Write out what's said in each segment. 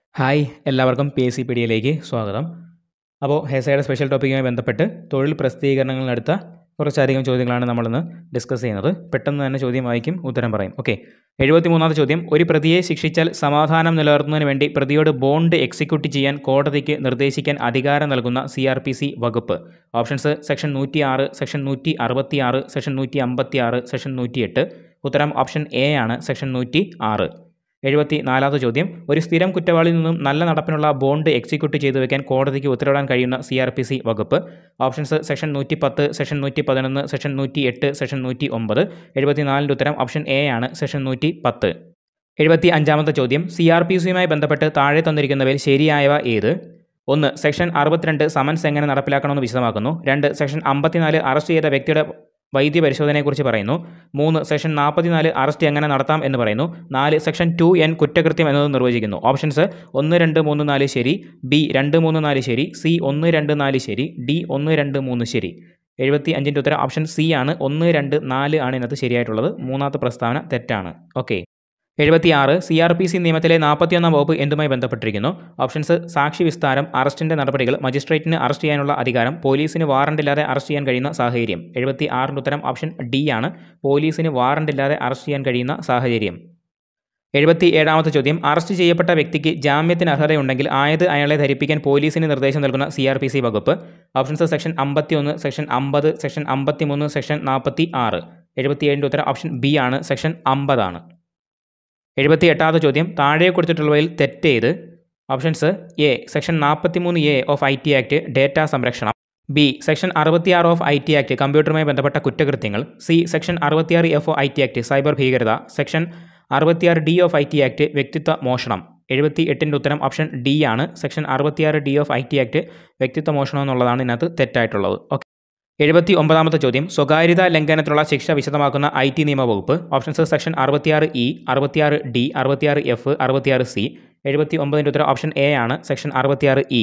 hi എല്ലാവർക്കും P S C പീഡിയയിലേക്ക് സ്വാഗതം അപ്പോൾ ഹെസയുടെ സ്പെഷ്യൽ ടോപ്പിക്കുമായി ബന്ധപ്പെട്ട് തൊഴിൽ പ്രസിദ്ധീകരണങ്ങളിലെടുത്ത കുറച്ചധികം ചോദ്യങ്ങളാണ് നമ്മളിന്ന് ഡിസ്കസ് ചെയ്യുന്നത് പെട്ടെന്ന് തന്നെ ചോദ്യം വായിക്കും ഉത്തരം പറയും ഓക്കെ എഴുപത്തിമൂന്നാമത്തെ ചോദ്യം ഒരു പ്രതിയെ ശിക്ഷിച്ചാൽ സമാധാനം നിലനിർത്തുന്നതിന് വേണ്ടി പ്രതിയോട് ബോണ്ട് എക്സിക്യൂട്ട് ചെയ്യാൻ കോടതിക്ക് നിർദ്ദേശിക്കാൻ അധികാരം നൽകുന്ന സി ആർ പി സി വകുപ്പ് ഓപ്ഷൻസ് സെക്ഷൻ നൂറ്റി ആറ് സെക്ഷൻ നൂറ്റി അറുപത്തി ആറ് സെക്ഷൻ നൂറ്റി അമ്പത്തി ആറ് സെക്ഷൻ നൂറ്റിയെട്ട് ഉത്തരം ഓപ്ഷൻ എ ആണ് സെക്ഷൻ നൂറ്റി ആറ് എഴുപത്തി നാലാമത്തെ ചോദ്യം ഒരു സ്ഥിരം കുറ്റവാളിയിൽ നിന്നും നല്ല നടപ്പിനുള്ള ബോണ്ട് എക്സിക്യൂട്ട് ചെയ്തു വെക്കാൻ കോടതിക്ക് ഉത്തരവിടാൻ കഴിയുന്ന സി ആർ പി സി വകുപ്പ് ഓപ്ഷൻസ് സെക്ഷൻ നൂറ്റി പത്ത് സെക്ഷൻ നൂറ്റി പതിനൊന്ന് സെക്ഷൻ നൂറ്റി എട്ട് സെക്ഷൻ നൂറ്റി ഒമ്പത് എഴുപത്തിനാലിൻ്റെ ഉത്തരം ഓപ്ഷൻ എ ആണ് സെക്ഷൻ നൂറ്റി പത്ത് എഴുപത്തി അഞ്ചാമത്തെ ചോദ്യം സി ആർ പി സിയുമായി ബന്ധപ്പെട്ട് താഴെ തന്നിരിക്കുന്നവയിൽ ശരിയായവ ഏത് ഒന്ന് സെക്ഷൻ അറുപത്തിരണ്ട് സമൻസ് എങ്ങനെ നടപ്പിലാക്കണമെന്ന് വിശദമാക്കുന്നു രണ്ട് സെക്ഷൻ അമ്പത്തിനാല് അറസ്റ്റ് ചെയ്ത വ്യക്തിയുടെ വൈദ്യപരിശോധനയെക്കുറിച്ച് പറയുന്നു മൂന്ന് സെക്ഷൻ നാൽപ്പത്തിനാല് അറസ്റ്റ് എങ്ങനെ നടത്താം എന്ന് പറയുന്നു നാല് സെക്ഷൻ ടു എൻ കുറ്റകൃത്യം എന്നത് നിർവചിക്കുന്നു ഓപ്ഷൻസ് ഒന്ന് രണ്ട് മൂന്ന് നാല് ശരി ബി രണ്ട് മൂന്ന് നാല് ശരി സി ഒന്ന് രണ്ട് നാല് ശരി ഡി ഒന്ന് രണ്ട് മൂന്ന് ശരി എഴുപത്തി അഞ്ചിൻ്റെ ഉത്തരം ഓപ്ഷൻ സി ആണ് ഒന്ന് രണ്ട് നാല് ആണ് ഇതിനകത്ത് ശരിയായിട്ടുള്ളത് മൂന്നാമത്തെ പ്രസ്താവന തെറ്റാണ് ഓക്കെ എഴുപത്തിയാറ് സി ആർ പി സി നിയമത്തിലെ നാൽപ്പത്തിയൊന്നാം വകുപ്പ് എന്തുമായി ബന്ധപ്പെട്ടിരിക്കുന്നു ഓപ്ഷൻസ് സാക്ഷി വിസ്താരം അറസ്റ്റിൻ്റെ നടപടികൾ മജിസ്ട്രേറ്റിന് അറസ്റ്റ് ചെയ്യാനുള്ള അധികാരം പോലീസിന് വാറണ്ട് ഇല്ലാതെ അറസ്റ്റ് ചെയ്യാൻ കഴിയുന്ന സാഹചര്യം എഴുപത്തി ആറിൻ്റെ ഉത്തരം ഓപ്ഷൻ ഡി ആണ് പോലീസിന് വാറണ്ട് ഇല്ലാതെ അറസ്റ്റ് ചെയ്യാൻ കഴിയുന്ന സാഹചര്യം എഴുപത്തി ഏഴാമത്തെ ചോദ്യം അറസ്റ്റ് ചെയ്യപ്പെട്ട വ്യക്തിക്ക് ജാമ്യത്തിന് അർഹതയുണ്ടെങ്കിൽ ആയത് അയാളെ ധരിപ്പിക്കാൻ പോലീസിന് നിർദ്ദേശം നൽകുന്ന സി ആർ പി സി വകുപ്പ് ഓപ്ഷൻസ് സെക്ഷൻ അമ്പത്തി ഒന്ന് സെക്ഷൻ അമ്പത് സെക്ഷൻ അമ്പത്തി മൂന്ന് സെക്ഷൻ നാൽപ്പത്തി ആറ് എഴുപത്തിയേഴിൻ്റെ ഉത്തരം ഓപ്ഷൻ ബി ആണ് സെക്ഷൻ അമ്പതാണ് എഴുപത്തി എട്ടാമത്തെ ചോദ്യം താഴെ കൊടുത്തിട്ടുള്ളവയിൽ തെറ്റേത് ഓപ്ഷൻസ് എ സെക്ഷൻ നാൽപ്പത്തി മൂന്ന് A of I T act data സംരക്ഷണം ബി സെക്ഷൻ അറുപത്തിയാറ് ഓഫ് ഐ ടി ആക്ട് കമ്പ്യൂട്ടറുമായി ബന്ധപ്പെട്ട കുറ്റകൃത്യങ്ങൾ സി സെക്ഷൻ അറുപത്തിയാറ് F I T act cyber ഭീകരത സെക്ഷൻ അറുപത്തിയാറ് D of I T act വ്യക്തിത്വ മോഷണം എഴുപത്തി എട്ടിൻ്റെ ഉത്തരം ഓപ്ഷൻ ഡി ആണ് സെക്ഷൻ അറുപത്തിയാറ് D of I T act വ്യക്തിത്വ മോഷണം എന്നുള്ളതാണ് ഇതിനകത്ത് തെറ്റായിട്ടുള്ളത് ഓക്കെ എഴുപത്തി ഒമ്പതാമത്തെ ചോദ്യം സ്വകാര്യതാ ലംഘനത്തിലുള്ള ശിക്ഷ വിശദമാക്കുന്ന ഐ ടി നിയമവകുപ്പ് ഓപ്ഷൻസ് സെക്ഷൻ അറുപത്തിയാറ് ഇ അറുപത്തിയാറ് ഡി അറുപത്തിയാറ് എഫ് അറുപത്തിയാറ് സി എഴുപത്തി ഒമ്പതിൻ്റെ ഉത്തരം ഓപ്ഷൻ എ ആണ് സെക്ഷൻ അറുപത്തിയാറ് ഇ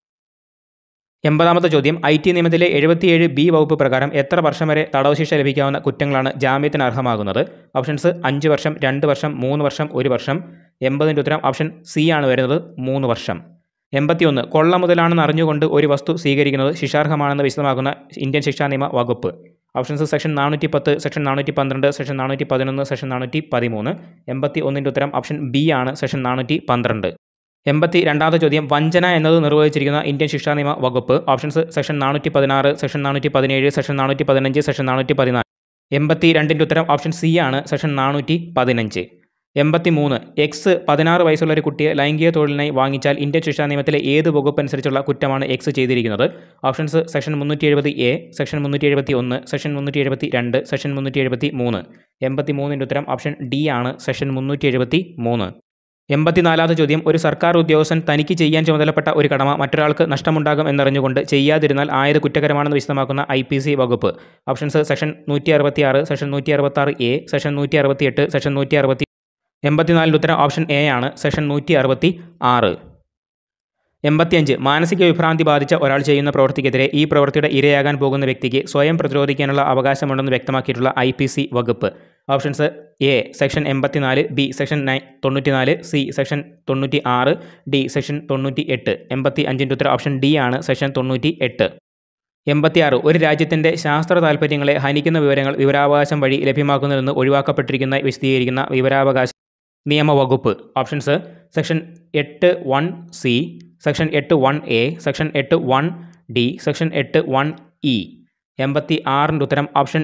എൺപതാമത്തെ ചോദ്യം ഐ ടി നിയമത്തിലെ എഴുപത്തിയേഴ് ബി വകുപ്പ് പ്രകാരം എത്ര വർഷം വരെ തടവ് ശിക്ഷ ലഭിക്കാവുന്ന കുറ്റങ്ങളാണ് ജാമ്യത്തിന് അർഹമാകുന്നത് ഓപ്ഷൻസ് അഞ്ച് വർഷം രണ്ട് വർഷം മൂന്ന് വർഷം ഒരു വർഷം എൺപതിൻ്റെ ഉത്തരം ഓപ്ഷൻ സി ആണ് വരുന്നത് മൂന്ന് വർഷം എൺപത്തിയൊന്ന് കൊള്ള മുതലാണെന്ന് അറിഞ്ഞുകൊണ്ട് ഒരു വസ്തു സ്വീകരിക്കുന്നത് ശിക്ഷാർഹമാണെന്ന് വിശദമാക്കുന്ന ഇന്ത്യൻ ശിക്ഷാ നിയമ വകുപ്പ് ഓപ്ഷൻസ് സെക്ഷൻ നാനൂറ്റി പത്ത് സെക്ഷൻ നാനൂറ്റി പന്ത്രണ്ട് സെക്ഷൻ നാനൂറ്റി പതിനൊന്ന് സെക്ഷൻ നാനൂറ്റി പതിമൂന്ന് എൺപത്തി ഒന്നിൻ്റെ ഉത്തരം ഓപ്ഷൻ ബി ആണ് സെക്ഷൻ നാനൂറ്റി പന്ത്രണ്ട് എൺപത്തി രണ്ടാമത്തെ ചോദ്യം വഞ്ചന എന്നത് നിർവഹിച്ചിരിക്കുന്ന ഇന്ത്യൻ ശിക്ഷാ നിയമ വകുപ്പ് ഓപ്ഷൻസ് സെക്ഷൻ നാനൂറ്റി പതിനാറ് സെക്ഷൻ നാനൂറ്റി പതിനേഴ് സെക്ഷൻ നാനൂറ്റി പതിനഞ്ച് സെക്ഷൻ നാനൂറ്റി പതിനാല് എൺപത്തി രണ്ടിൻ്റെ ഉത്തരം ഓപ്ഷൻ സി ആണ് സെക്ഷൻ നാനൂറ്റി പതിനഞ്ച് എൺപത്തി മൂന്ന് എക്സ് പതിനാറ് വയസ്സുള്ള ഒരു കുട്ടിയെ ലൈംഗിക തൊഴിലിനായി വാങ്ങിച്ചാൽ ഇന്ത്യൻ ശിക്ഷാ നിയമത്തിലെ ഏത് വകുപ്പ് അനുസരിച്ചുള്ള കുറ്റമാണ് എക്സ് ചെയ്തിരിക്കുന്നത് ഓപ്ഷൻസ് സെക്ഷൻ മുന്നൂറ്റി എഴുപത്തി എ സെക്ഷൻ മുന്നൂറ്റി എഴുപത്തി ഒന്ന് സെക്ഷൻ മുന്നൂറ്റി എഴുപത്തി രണ്ട് സെക്ഷൻ മുന്നൂറ്റി എഴുപത്തി മൂന്ന് എൺപത്തി മൂന്നിൻ്റെ ഉത്തരം ഓപ്ഷൻ ഡി ആണ് സെക്ഷൻ മുന്നൂറ്റി എഴുപത്തി മൂന്ന് എൺപത്തിനാലാമത്തെ ചോദ്യം ഒരു സർക്കാർ ഉദ്യോഗസ്ഥൻ തനിക്ക് ചെയ്യാൻ ചുമതലപ്പെട്ട ഒരു കടമ മറ്റൊരാൾക്ക് നഷ്ടമുണ്ടാകും എന്നറിഞ്ഞുകൊണ്ട് ചെയ്യാതിരുന്നാൽ ആയത് കുറ്റകരമാണെന്ന് വിശദമാക്കുന്ന ഐ പി സി വകുപ്പ് ഓപ്ഷൻസ് സെക്ഷൻ നൂറ്റി അറുപത്തി ആറ് സെക്ഷൻ നൂറ്റി അറുപത്തി ആറ് എ സെക്ഷൻ നൂറ്റി അറുപത്തി എട്ട് സെക്ഷൻ നൂറ്റി അറുപത്തി എൺപത്തിനാലിൻ്റെ ഉത്തരം ഓപ്ഷൻ എ ആണ് സെക്ഷൻ നൂറ്റി അറുപത്തി ആറ് എൺപത്തിയഞ്ച് മാനസിക വിഭ്രാന്തി ബാധിച്ച ഒരാൾ ചെയ്യുന്ന പ്രവൃത്തിക്കെതിരെ ഈ പ്രവൃത്തിയുടെ ഇരയാകാൻ പോകുന്ന വ്യക്തിക്ക് സ്വയം പ്രതിരോധിക്കാനുള്ള അവകാശമുണ്ടെന്ന് വ്യക്തമാക്കിയിട്ടുള്ള ഐ പി സി വകുപ്പ് ഓപ്ഷൻസ് എ സെക്ഷൻ എൺപത്തിനാല് ബി സെക്ഷൻ നയൻ തൊണ്ണൂറ്റിനാല് സി സെക്ഷൻ തൊണ്ണൂറ്റി ആറ് ഡി സെക്ഷൻ തൊണ്ണൂറ്റി എട്ട് എൺപത്തി അഞ്ചിൻ്റെ ഉത്തരം ഓപ്ഷൻ ഡി ആണ് സെക്ഷൻ തൊണ്ണൂറ്റി എട്ട് എൺപത്തിയാറ് ഒരു രാജ്യത്തിൻ്റെ ശാസ്ത്ര താൽപ്പര്യങ്ങളെ ഹനിക്കുന്ന വിവരങ്ങൾ വിവരാവകാശം വഴി ലഭ്യമാക്കുന്നതെന്ന് ഒഴിവാക്കപ്പെട്ടിരിക്കുന്ന വിശദീകരിക്കുന്ന വിവരാവകാശ നിയമവകുപ്പ് ഓപ്ഷൻസ് സെക്ഷൻ എട്ട് വൺ സി സെക്ഷൻ എട്ട് വൺ എ സെക്ഷൻ എട്ട് വൺ ഡി സെക്ഷൻ എട്ട് വൺ ഇ എൺപത്തി ആറിൻ്റെ ഉത്തരം ഓപ്ഷൻ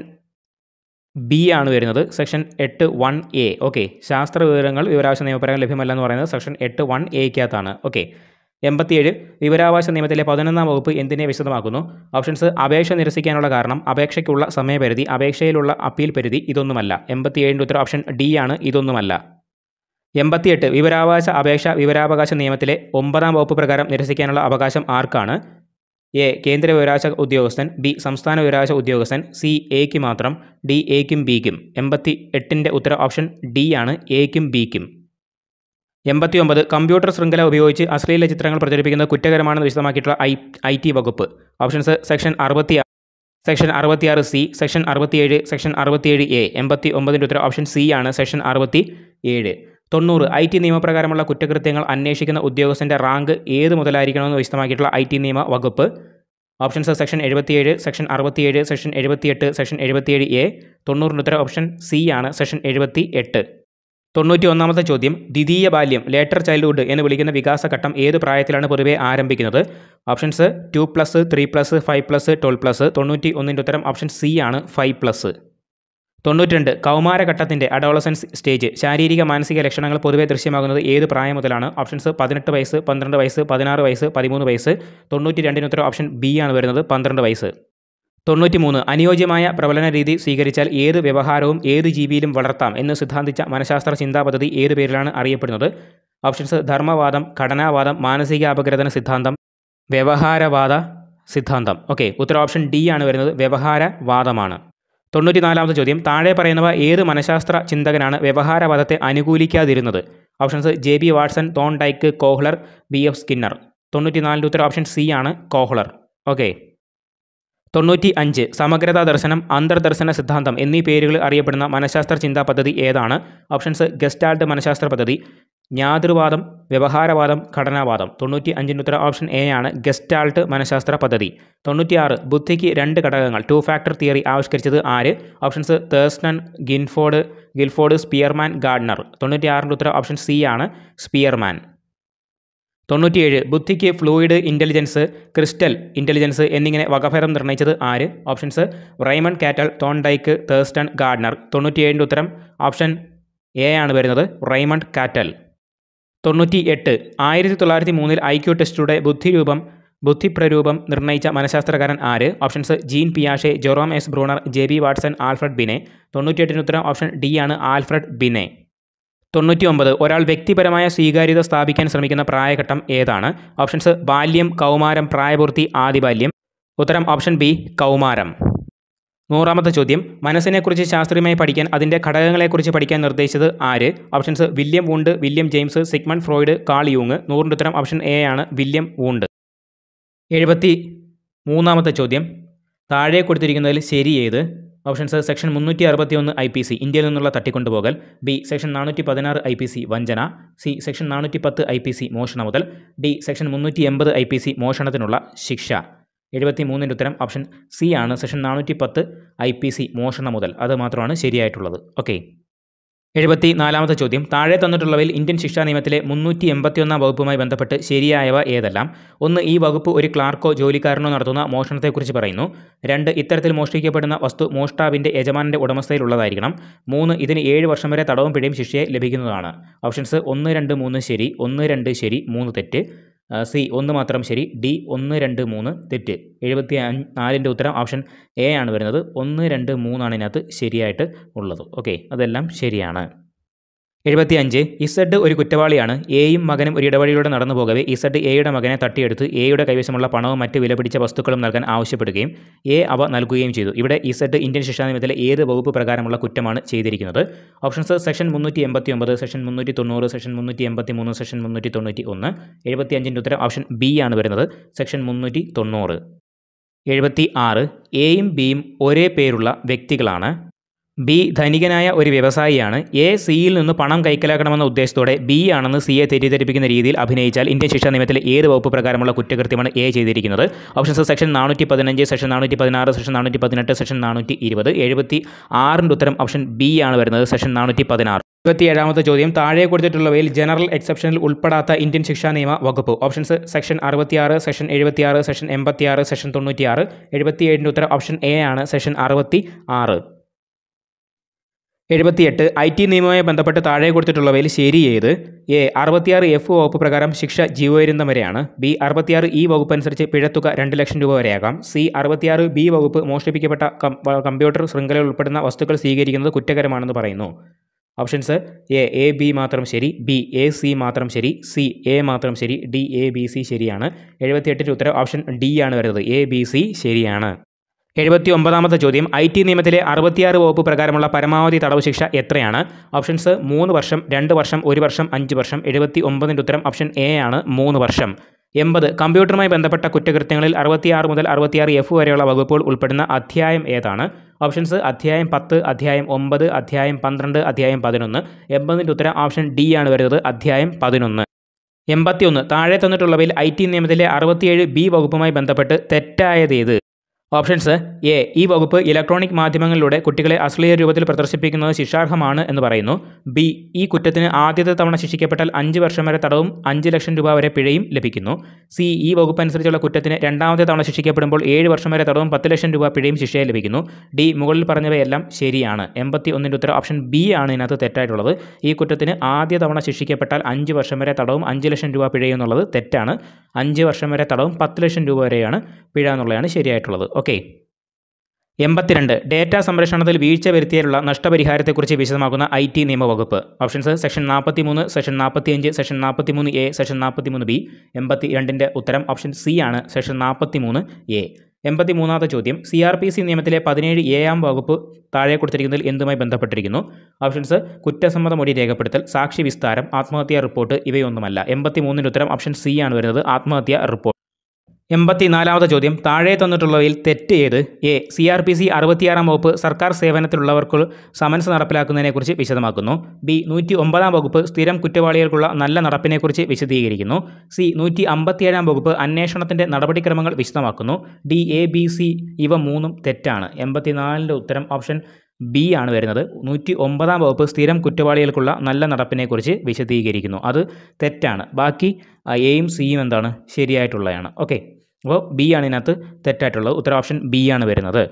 ബി ആണ് വരുന്നത് സെക്ഷൻ എട്ട് വൺ എ ഓക്കെ ശാസ്ത്ര വിവരങ്ങൾ വിവരാവകാശ നിയമപ്രകാരം ലഭ്യമല്ല എന്ന് പറയുന്നത് സെക്ഷൻ എട്ട് വൺ എക്കകത്താണ് ഓക്കെ എൺപത്തിയേഴ് വിവരാവകാശ നിയമത്തിലെ പതിനൊന്നാം വകുപ്പ് എന്തിനെ വിശദമാക്കുന്നു ഓപ്ഷൻസ് അപേക്ഷ നിരസിക്കാനുള്ള കാരണം അപേക്ഷയ്ക്കുള്ള സമയപരിധി അപേക്ഷയിലുള്ള അപ്പീൽ പരിധി ഇതൊന്നുമല്ല എൺപത്തിയേഴിൻ്റെ ഉത്തരം ഓപ്ഷൻ ഡി ആണ് ഇതൊന്നുമല്ല എൺപത്തിയെട്ട് വിവരാവകാശ അപേക്ഷ വിവരാവകാശ നിയമത്തിലെ ഒമ്പതാം വകുപ്പ് പ്രകാരം നിരസിക്കാനുള്ള അവകാശം ആർക്കാണ് എ കേന്ദ്ര വിവരാവകാശ ഉദ്യോഗസ്ഥൻ ബി സംസ്ഥാന വിവരാവകാശ ഉദ്യോഗസ്ഥൻ സി എക്ക് മാത്രം ഡി എക്കും ബിക്കും എൺപത്തി എട്ടിൻ്റെ ഉത്തരം ഓപ്ഷൻ ഡി ആണ് എക്കും ബിക്കും എൺപത്തി ഒമ്പത് കമ്പ്യൂട്ടർ ശൃംഖല ഉപയോഗിച്ച് അശ്ലീല ചിത്രങ്ങൾ പ്രചരിപ്പിക്കുന്നത് കുറ്റകരമാണെന്ന് വിശദമാക്കിയിട്ടുള്ള ഐ ഐ ടി വകുപ്പ് ഓപ്ഷൻസ് സെക്ഷൻ അറുപത്തി സെക്ഷൻ അറുപത്തിയാറ് സി സെക്ഷൻ അറുപത്തിയേഴ് സെക്ഷൻ അറുപത്തിയേഴ് എ എൺപത്തി ഒമ്പതിൻ്റെ ഉത്തരം ഓപ്ഷൻ സി ആണ് സെക്ഷൻ അറുപത്തി ഏഴ് തൊണ്ണൂറ് ഐ ടി നിയമപ്രകാരമുള്ള കുറ്റകൃത്യങ്ങൾ അന്വേഷിക്കുന്ന ഉദ്യോഗസ്ഥൻ്റെ റാങ്ക് ഏത് മുതലായിരിക്കണമെന്ന് വിശദമാക്കിയിട്ടുള്ള ഐ ടി നിയമ വകുപ്പ് ഓപ്ഷൻസ് സെക്ഷൻ എഴുപത്തിയേഴ് സെക്ഷൻ അറുപത്തിയേഴ് സെക്ഷൻ എഴുപത്തിയെട്ട് സെക്ഷൻ എഴുപത്തിയേഴ് എ തൊണ്ണൂറിൻ്റെ ഉത്തരം ഓപ്ഷൻ സി ആണ് സെക്ഷൻ എഴുപത്തി എട്ട് തൊണ്ണൂറ്റി ഒന്നാമത്തെ ചോദ്യം ദ്വിതീയ ബാല്യം ലേറ്റർ ചൈൽഡ്ഹുഡ് എന്ന് വിളിക്കുന്ന വികാസഘട്ടം ഏത് പ്രായത്തിലാണ് പൊതുവെ ആരംഭിക്കുന്നത് options two plus three plus five plus twelve plus തൊണ്ണൂറ്റി ഒന്നിൻ്റെ ഉത്തരം ഓപ്ഷൻ സി ആണ് ഫൈവ് പ്ലസ് തൊണ്ണൂറ്റിരണ്ട് കൗമാരഘട്ടത്തിൻ്റെ അഡോളസൻസ് സ്റ്റേജ് ശാരീരിക മാനസിക ലക്ഷണങ്ങൾ പൊതുവെ ദൃശ്യമാകുന്നത് ഏത് പ്രായം മുതലാണ് ഓപ്ഷൻസ് പതിനെട്ട് വയസ്സ് പന്ത്രണ്ട് വയസ്സ് പതിനാറ് വയസ്സ് പതിമൂന്ന് വയസ്സ് തൊണ്ണൂറ്റി രണ്ടിന് ഉത്തരം ഓപ്ഷൻ ബി ആണ് വരുന്നത് പന്ത്രണ്ട് വയസ്സ് തൊണ്ണൂറ്റി മൂന്ന് അനുയോജ്യമായ പ്രബലന രീതി സ്വീകരിച്ചാൽ ഏത് വ്യവഹാരവും ഏത് ജീവിയിലും വളർത്താം എന്ന് സിദ്ധാന്തിച്ച മനഃശാസ്ത്ര ചിന്താ പദ്ധതി ഏത് പേരിലാണ് അറിയപ്പെടുന്നത് ഓപ്ഷൻസ് ധർമ്മവാദം ഘടനാവാദം മാനസിക അപഗ്രഥന സിദ്ധാന്തം വ്യവഹാരവാദ സിദ്ധാന്തം ഓക്കെ ഉത്തരം ഓപ്ഷൻ ഡി ആണ് വരുന്നത് വ്യവഹാരവാദമാണ് തൊണ്ണൂറ്റിനാലാമത്തെ ചോദ്യം താഴെ പറയുന്നവ ഏത് മനഃശാസ്ത്ര ചിന്തകനാണ് വ്യവഹാരവാദത്തെ അനുകൂലിക്കാതിരുന്നത് options J B Watson Thorndike Kohler B F Skinner തൊണ്ണൂറ്റിനാലിൻ്റെ ഉത്തരം ഓപ്ഷൻ സി ആണ് കോഹ്ലർ ഓക്കെ തൊണ്ണൂറ്റി അഞ്ച് സമഗ്രതാ ദർശനം അന്തർദർശന സിദ്ധാന്തം എന്നീ പേരുകൾ അറിയപ്പെടുന്ന മനഃശാസ്ത്ര ചിന്താ പദ്ധതി ഏതാണ് ഓപ്ഷൻസ് ഗസ്റ്റാൾട്ട് മനഃശാസ്ത്ര പദ്ധതി ജ്ഞാതൃവാദം വ്യവഹാരവാദം ഘടനാവാദം തൊണ്ണൂറ്റി അഞ്ചിൻ്റെ ഉത്തരം ഓപ്ഷൻ എ ആണ് ഗസ്റ്റാൾട്ട് മനഃശാസ്ത്ര പദ്ധതി തൊണ്ണൂറ്റിയാറ് ബുദ്ധിക്ക് രണ്ട് ഘടകങ്ങൾ ടു ഫാക്ടർ തിയറി ആവിഷ്കരിച്ചത് ആര് options Thurstone Guilford Guilford Spearman Gardner തൊണ്ണൂറ്റിയാറിൻ്റെ ഉത്തരം ഓപ്ഷൻ സി ആണ് സ്പിയർമാൻ തൊണ്ണൂറ്റിയേഴ് ബുദ്ധിക്ക് ഫ്ലൂയിഡ് ഇൻ്റലിജൻസ് ക്രിസ്റ്റൽ ഇൻ്റലിജൻസ് എന്നിങ്ങനെ വകഭേദം നിർണ്ണയിച്ചത് ആര് options Raymond Cattell Thorndike Thurstone Gardner തൊണ്ണൂറ്റിയേഴിൻ്റെ ഉത്തരം ഓപ്ഷൻ എ ആണ് വരുന്നത് റൈമണ്ട് കാറ്റൽ തൊണ്ണൂറ്റി എട്ട് ആയിരത്തി തൊള്ളായിരത്തി മൂന്നിൽ ഐ ക്യു ടെസ്റ്റിലൂടെ ബുദ്ധിരൂപം ബുദ്ധിപ്രരൂപം നിർണ്ണയിച്ച മനഃശാസ്ത്രകാരൻ ആര് ഓപ്ഷൻസ് ജീൻ പിയാഷെ Jerome S Bruner J B Watson Alfred Binet തൊണ്ണൂറ്റിയെട്ടിന് ഉത്തരം ഓപ്ഷൻ ഡി ആണ് ആൽഫ്രഡ് ബിനെ തൊണ്ണൂറ്റി ഒമ്പത് ഒരാൾ വ്യക്തിപരമായ സ്വീകാര്യത സ്ഥാപിക്കാൻ ശ്രമിക്കുന്ന പ്രായഘട്ടം ഏതാണ് ഓപ്ഷൻസ് ബാല്യം കൗമാരം പ്രായപൂർത്തി ആദിബാല്യം ഉത്തരം ഓപ്ഷൻ ബി കൗമാരം നൂറാമത്തെ ചോദ്യം മനസ്സിനെക്കുറിച്ച് ശാസ്ത്രീയമായി പഠിക്കാൻ അതിൻ്റെ ഘടകങ്ങളെക്കുറിച്ച് പഠിക്കാൻ നിർദ്ദേശിച്ചത് ആര് options William Wundt William James Sigmund Freud Carl യൂങ് നൂറിൻ്റെ ഉത്തരം ഓപ്ഷൻ എ ആണ് വില്യം വൂണ്ട് എഴുപത്തി മൂന്നാമത്തെ ചോദ്യം താഴെ കൊടുത്തിരിക്കുന്നതിൽ ശരി ഏത് ഓപ്ഷൻസ് സെക്ഷൻ മുന്നൂറ്റി അറുപത്തി ഒന്ന് ഐ പി സി ഇന്ത്യയിൽ നിന്നുള്ള തട്ടിക്കൊണ്ടുപോകൽ ബി സെക്ഷൻ നാനൂറ്റി പതിനാറ് ഐ പി സി വഞ്ചന സി സെക്ഷൻ നാനൂറ്റി പത്ത് ഐ പി സി മോഷണ മുതൽ ഡി സെക്ഷൻ മുന്നൂറ്റി എൺപത് ഐ പി സി മോഷണത്തിനുള്ള ശിക്ഷ എഴുപത്തി മൂന്നിൻ്റെ ഉത്തരം ഓപ്ഷൻ സി ആണ് സെഷൻ നാനൂറ്റി പത്ത് ഐ പി സി മോഷണം മുതൽ അത് മാത്രമാണ് ശരിയായിട്ടുള്ളത് ഓക്കെ എഴുപത്തി നാലാമത്തെ ചോദ്യം താഴെ തന്നിട്ടുള്ളവയിൽ ഇന്ത്യൻ ശിക്ഷാ നിയമത്തിലെ മുന്നൂറ്റി എൺപത്തിയൊന്നാം വകുപ്പുമായി ബന്ധപ്പെട്ട് ശരിയായവ ഏതെല്ലാം ഒന്ന് ഈ വകുപ്പ് ഒരു ക്ലാർക്കോ ജോലിക്കാരനോ നടത്തുന്ന മോഷണത്തെക്കുറിച്ച് പറയുന്നു രണ്ട് ഇത്തരത്തിൽ മോഷ്ടിക്കപ്പെടുന്ന വസ്തു മോഷ്ടാവിൻ്റെ യജമാനൻ്റെ ഉടമസ്ഥയിലുള്ളതായിരിക്കണം മൂന്ന് ഇതിന് ഏഴ് വർഷം വരെ തടവും പിഴയും ശിക്ഷയെ ലഭിക്കുന്നതാണ് ഓപ്ഷൻസ് ഒന്ന് രണ്ട് മൂന്ന് ശരി ഒന്ന് രണ്ട് ശരി മൂന്ന് തെറ്റ് സി ഒന്ന് മാത്രം ശരി ഡി ഒന്ന് രണ്ട് മൂന്ന് തെറ്റ് എഴുപത്തി അഞ്ച് നാലിൻ്റെ ഉത്തരം ഓപ്ഷൻ എ ആണ് വരുന്നത് ഒന്ന് രണ്ട് മൂന്നാണ് ഇതിനകത്ത് ശരിയായിട്ട് ഉള്ളത് ഓക്കെ അതെല്ലാം ശരിയാണ് എഴുപത്തി അഞ്ച് ഇസഡ് ഒരു കുറ്റവാളിയാണ് എയും മകനും ഒരു ഇടവഴിയിലൂടെ നടന്നു പോകവേ ഇസഡ് എയുടെ മകനെ തട്ടിയെടുത്ത് എയുടെ കൈവശമുള്ള പണവും മറ്റ് വിലപിടിച്ച വസ്തുക്കളും നൽകാൻ ആവശ്യപ്പെടുകയും എ അവ നൽകുകയും ചെയ്തു ഇവിടെ ഇസഡ് ഇന്ത്യൻ ശിക്ഷാ നിയമത്തിലെ ഏത് വകുപ്പ് പ്രകാരമുള്ള കുറ്റമാണ് ചെയ്തിരിക്കുന്നത് ഓപ്ഷൻസ് സെക്ഷൻ മുന്നൂറ്റി എൺപത്തി ഒമ്പത് സെക്ഷൻ മുന്നൂറ്റി തൊണ്ണൂറ് സെക്ഷൻ മുന്നൂറ്റി എൺപത്തി മൂന്ന് സെക്ഷൻ മുന്നൂറ്റി തൊണ്ണൂറ്റി ഒന്ന് എഴുപത്തി അഞ്ചിൻ്റെ ഉത്തരം ഓപ്ഷൻ ബി ആണ് വരുന്നത് സെക്ഷൻ മുന്നൂറ്റി തൊണ്ണൂറ് എഴുപത്തി ആറ് എയും ബിയും ഒരേ പേരുള്ള വ്യക്തികളാണ് ബി ധനികനായ ഒരു വ്യവസായിയാണ് എ സിയിൽ നിന്ന് പണം കൈക്കലാക്കണമെന്ന ഉദ്ദേശത്തോടെ ബി ആണെന്ന് സിയെ തെറ്റിദ്ധരിപ്പിക്കുന്ന രീതിയിൽ അഭിനയിച്ചാൽ ഇന്ത്യൻ ശിക്ഷാ നിയമത്തിലെ ഏത് വകുപ്പ് പ്രകാരമുള്ള കുറ്റകൃത്യമാണ് എ ചെയ്തിരിക്കുന്നത് ഓപ്ഷൻസ് സെക്ഷൻ നാനൂറ്റി പതിനഞ്ച് സെക്ഷൻ നാനൂറ്റി പതിനാറ് സെക്ഷൻ നാനൂറ്റി പതിനെട്ട് സെക്ഷൻ നാനൂറ്റി ഇരുപത് എഴുപത്തി ആറിൻ്റെ ഉത്തരം ഓപ്ഷൻ ബി ആണ് വരുന്നത് സെക്ഷൻ നാനൂറ്റി പതിനാറ് ഇരുപത്തിയേഴാമത്തെ ചോദ്യം താഴെ കൊടുത്തിട്ടുള്ളവയിൽ ജനറൽ എക്സെപ്ഷനിൽ ഉൾപ്പെടാത്ത ഇന്ത്യൻ ശിക്ഷാ നിയമ വകുപ്പ് ഓപ്ഷൻസ് സെക്ഷൻ അറുപത്തിയാറ് സെക്ഷൻ എഴുപത്തിയാറ് സെക്ഷൻ എൺപത്തിയാറ് സെക്ഷൻ തൊണ്ണൂറ്റിയാറ് എഴുപത്തിയേഴിൻ്റെ ഉത്തരം ഓപ്ഷൻ എ ആണ് സെക്ഷൻ അറുപത്തി ആറ് എഴുപത്തിയെട്ട് ഐ ടി നിയമവുമായി ബന്ധപ്പെട്ട് താഴെ കൊടുത്തിട്ടുള്ളവയിൽ ശരി ഏത് എ അറുപത്തിയാറ് എഫ് വകുപ്പ് പ്രകാരം ശിക്ഷ ജീവപര്യന്തം വരെയാണ് ബി അറുപത്തിയാറ് ഇ വകുപ്പ് അനുസരിച്ച് പിഴത്തുക രണ്ട് ലക്ഷം രൂപ വരെയാകാം സി അറുപത്തിയാറ് ബി വകുപ്പ് മോഷ്ടിപ്പിക്കപ്പെട്ട കം- കമ്പ്യൂട്ടർ ശൃംഖലയിൽ ഉൾപ്പെടുന്ന വസ്തുക്കൾ സ്വീകരിക്കുന്നത് കുറ്റകരമാണെന്ന് പറയുന്നു ഓപ്ഷൻസ് എ എ ബി മാത്രം ശരി ബി എ സി മാത്രം ശരി സി എ മാത്രം ശരി ഡി എ ബി സി ശരിയാണ് എഴുപത്തിയെട്ടിൻ്റെ ഉത്തരം ഓപ്ഷൻ ഡി ആണ് വരുന്നത് എ ബി സി ശരിയാണ് എഴുപത്തി ഒമ്പതാമത്തെ ചോദ്യം ഐ ടി നിയമത്തിലെ അറുപത്തിയാറ് വകുപ്പ് പ്രകാരമുള്ള പരമാവധി തടവ് ശിക്ഷ എത്രയാണ് ഓപ്ഷൻസ് മൂന്ന് വർഷം രണ്ട് വർഷം ഒരു വർഷം അഞ്ച് വർഷം എഴുപത്തി ഒമ്പതിൻ്റെ ഉത്തരം ഓപ്ഷൻ എ ആണ് മൂന്ന് വർഷം എൺപത് കമ്പ്യൂട്ടറുമായി ബന്ധപ്പെട്ട കുറ്റകൃത്യങ്ങളിൽ അറുപത്തിയാറ് മുതൽ അറുപത്തിയാറ് എഫ് വരെയുള്ള വകുപ്പുകൾ ഉൾപ്പെടുന്ന അധ്യായം ഏതാണ് ഓപ്ഷൻസ് അധ്യായം പത്ത് അധ്യായം ഒമ്പത് അധ്യായം പന്ത്രണ്ട് അധ്യായം പതിനൊന്ന് എൺപതിൻ്റെ ഉത്തരം ഓപ്ഷൻ ഡി ആണ് വരുന്നത് അധ്യായം പതിനൊന്ന് എൺപത്തിയൊന്ന് താഴെ തന്നിട്ടുള്ളവയിൽ ഐ ടി നിയമത്തിലെ അറുപത്തിയേഴ് ബി വകുപ്പുമായി ബന്ധപ്പെട്ട് തെറ്റായതേത് ഓപ്ഷൻസ് എ ഈ വകുപ്പ് ഇലക്ട്രോണിക് മാധ്യമങ്ങളിലൂടെ കുട്ടികളെ അശ്ലീല രൂപത്തിൽ പ്രദർശിപ്പിക്കുന്നത് ശിക്ഷാർഹമാണ് എന്ന് പറയുന്നു ബി ഈ കുറ്റത്തിന് ആദ്യത്തെ തവണ ശിക്ഷിക്കപ്പെട്ടാൽ അഞ്ച് വർഷം വരെ തടവും അഞ്ച് ലക്ഷം രൂപ വരെ പിഴയും ലഭിക്കുന്നു സി ഈ വകുപ്പ് അനുസരിച്ചുള്ള കുറ്റത്തിന് രണ്ടാമത്തെ തവണ ശിക്ഷിക്കപ്പെടുമ്പോൾ ഏഴ് വർഷം വരെ തടവും പത്ത് ലക്ഷം രൂപ പിഴയും ശിക്ഷയായി ലഭിക്കുന്നു ഡി മുകളിൽ പറഞ്ഞവയെല്ലാം ശരിയാണ് എൺപത്തി ഒന്നിൻ്റെ ഉത്തരം ഓപ്ഷൻ ബി ആണ് ഇതിനകത്ത് തെറ്റായിട്ടുള്ളത് ഈ കുറ്റത്തിന് ആദ്യ തവണ ശിക്ഷിക്കപ്പെട്ടാൽ അഞ്ച് വർഷം വരെ തടവും അഞ്ച് ലക്ഷം രൂപ പിഴയും എന്നുള്ളത് തെറ്റാണ് അഞ്ച് വർഷം വരെ തടവും പത്ത് ലക്ഷം രൂപ വരെയാണ് പിഴ എന്നുള്ളതാണ് ശരിയായിട്ടുള്ളത് ഓക്കെ എൺപത്തിരണ്ട് ഡേറ്റ സംരക്ഷണത്തിൽ വീഴ്ച വരുത്തിയാലുള്ള നഷ്ടപരിഹാരത്തെക്കുറിച്ച് വിശദമാക്കുന്ന ഐ ടി നിയമവകുപ്പ് ഓപ്ഷൻസ് സെക്ഷൻ നാൽപ്പത്തി മൂന്ന് സെക്ഷൻ നാൽപ്പത്തിയഞ്ച് സെക്ഷൻ നാൽപ്പത്തി മൂന്ന് എ സെക്ഷൻ നാൽപ്പത്തി മൂന്ന് ബി എൺപത്തി രണ്ടിൻ്റെ ഉത്തരം ഓപ്ഷൻ സി ആണ് സെക്ഷൻ നാൽപ്പത്തി മൂന്ന് എ എൺപത്തി മൂന്നാമത്തെ ചോദ്യം സി ആർ പി സി നിയമത്തിലെ പതിനേഴ് എ ആം വകുപ്പ് താഴെ കൊടുത്തിരിക്കുന്നതിൽ എന്തുമായി ബന്ധപ്പെട്ടിരിക്കുന്നു ഓപ്ഷൻസ് കുറ്റസമ്മത മൊഴി രേഖപ്പെടുത്തൽ സാക്ഷി വിസ്താരം ആത്മഹത്യാ റിപ്പോർട്ട് ഇവയൊന്നുമല്ല എൺപത്തി മൂന്നിൻ്റെ ഉത്തരം ഓപ്ഷൻ സി ആണ് വരുന്നത് ആത്മഹത്യാ റിപ്പോർട്ട് എൺപത്തിനാലാമത്തെ ചോദ്യം താഴെ തന്നിട്ടുള്ളവയിൽ തെറ്റ് ഏത് A C R P C അറുപത്തിയാറാം വകുപ്പ് സർക്കാർ സേവനത്തിലുള്ളവർക്ക് സമൻസ് നടപ്പിലാക്കുന്നതിനെക്കുറിച്ച് വിശദമാക്കുന്നു ബി നൂറ്റി ഒമ്പതാം വകുപ്പ് സ്ഥിരം കുറ്റവാളികൾക്കുള്ള നല്ല നടപ്പിനെക്കുറിച്ച് വിശദീകരിക്കുന്നു സി നൂറ്റി അമ്പത്തിയേഴാം വകുപ്പ് അന്വേഷണത്തിൻ്റെ നടപടിക്രമങ്ങൾ വിശദമാക്കുന്നു ഡി എ ബി സി ഇവ മൂന്നും തെറ്റാണ് എൺപത്തിനാലിൻ്റെ ഉത്തരം ഓപ്ഷൻ ബി ആണ് വരുന്നത് നൂറ്റി ഒമ്പതാം വകുപ്പ് സ്ഥിരം കുറ്റവാളികൾക്കുള്ള നല്ല നടപ്പിനെക്കുറിച്ച് വിശദീകരിക്കുന്നു അത് തെറ്റാണ് ബാക്കി എയും സിയും എന്താണ് ശരിയായിട്ടുള്ളതാണ് ഓക്കെ അപ്പോൾ ബി ആണ് ഇതിനകത്ത് തെറ്റായിട്ടുള്ളത് ഉത്തര ഓപ്ഷൻ ബി ആണ് വരുന്നത്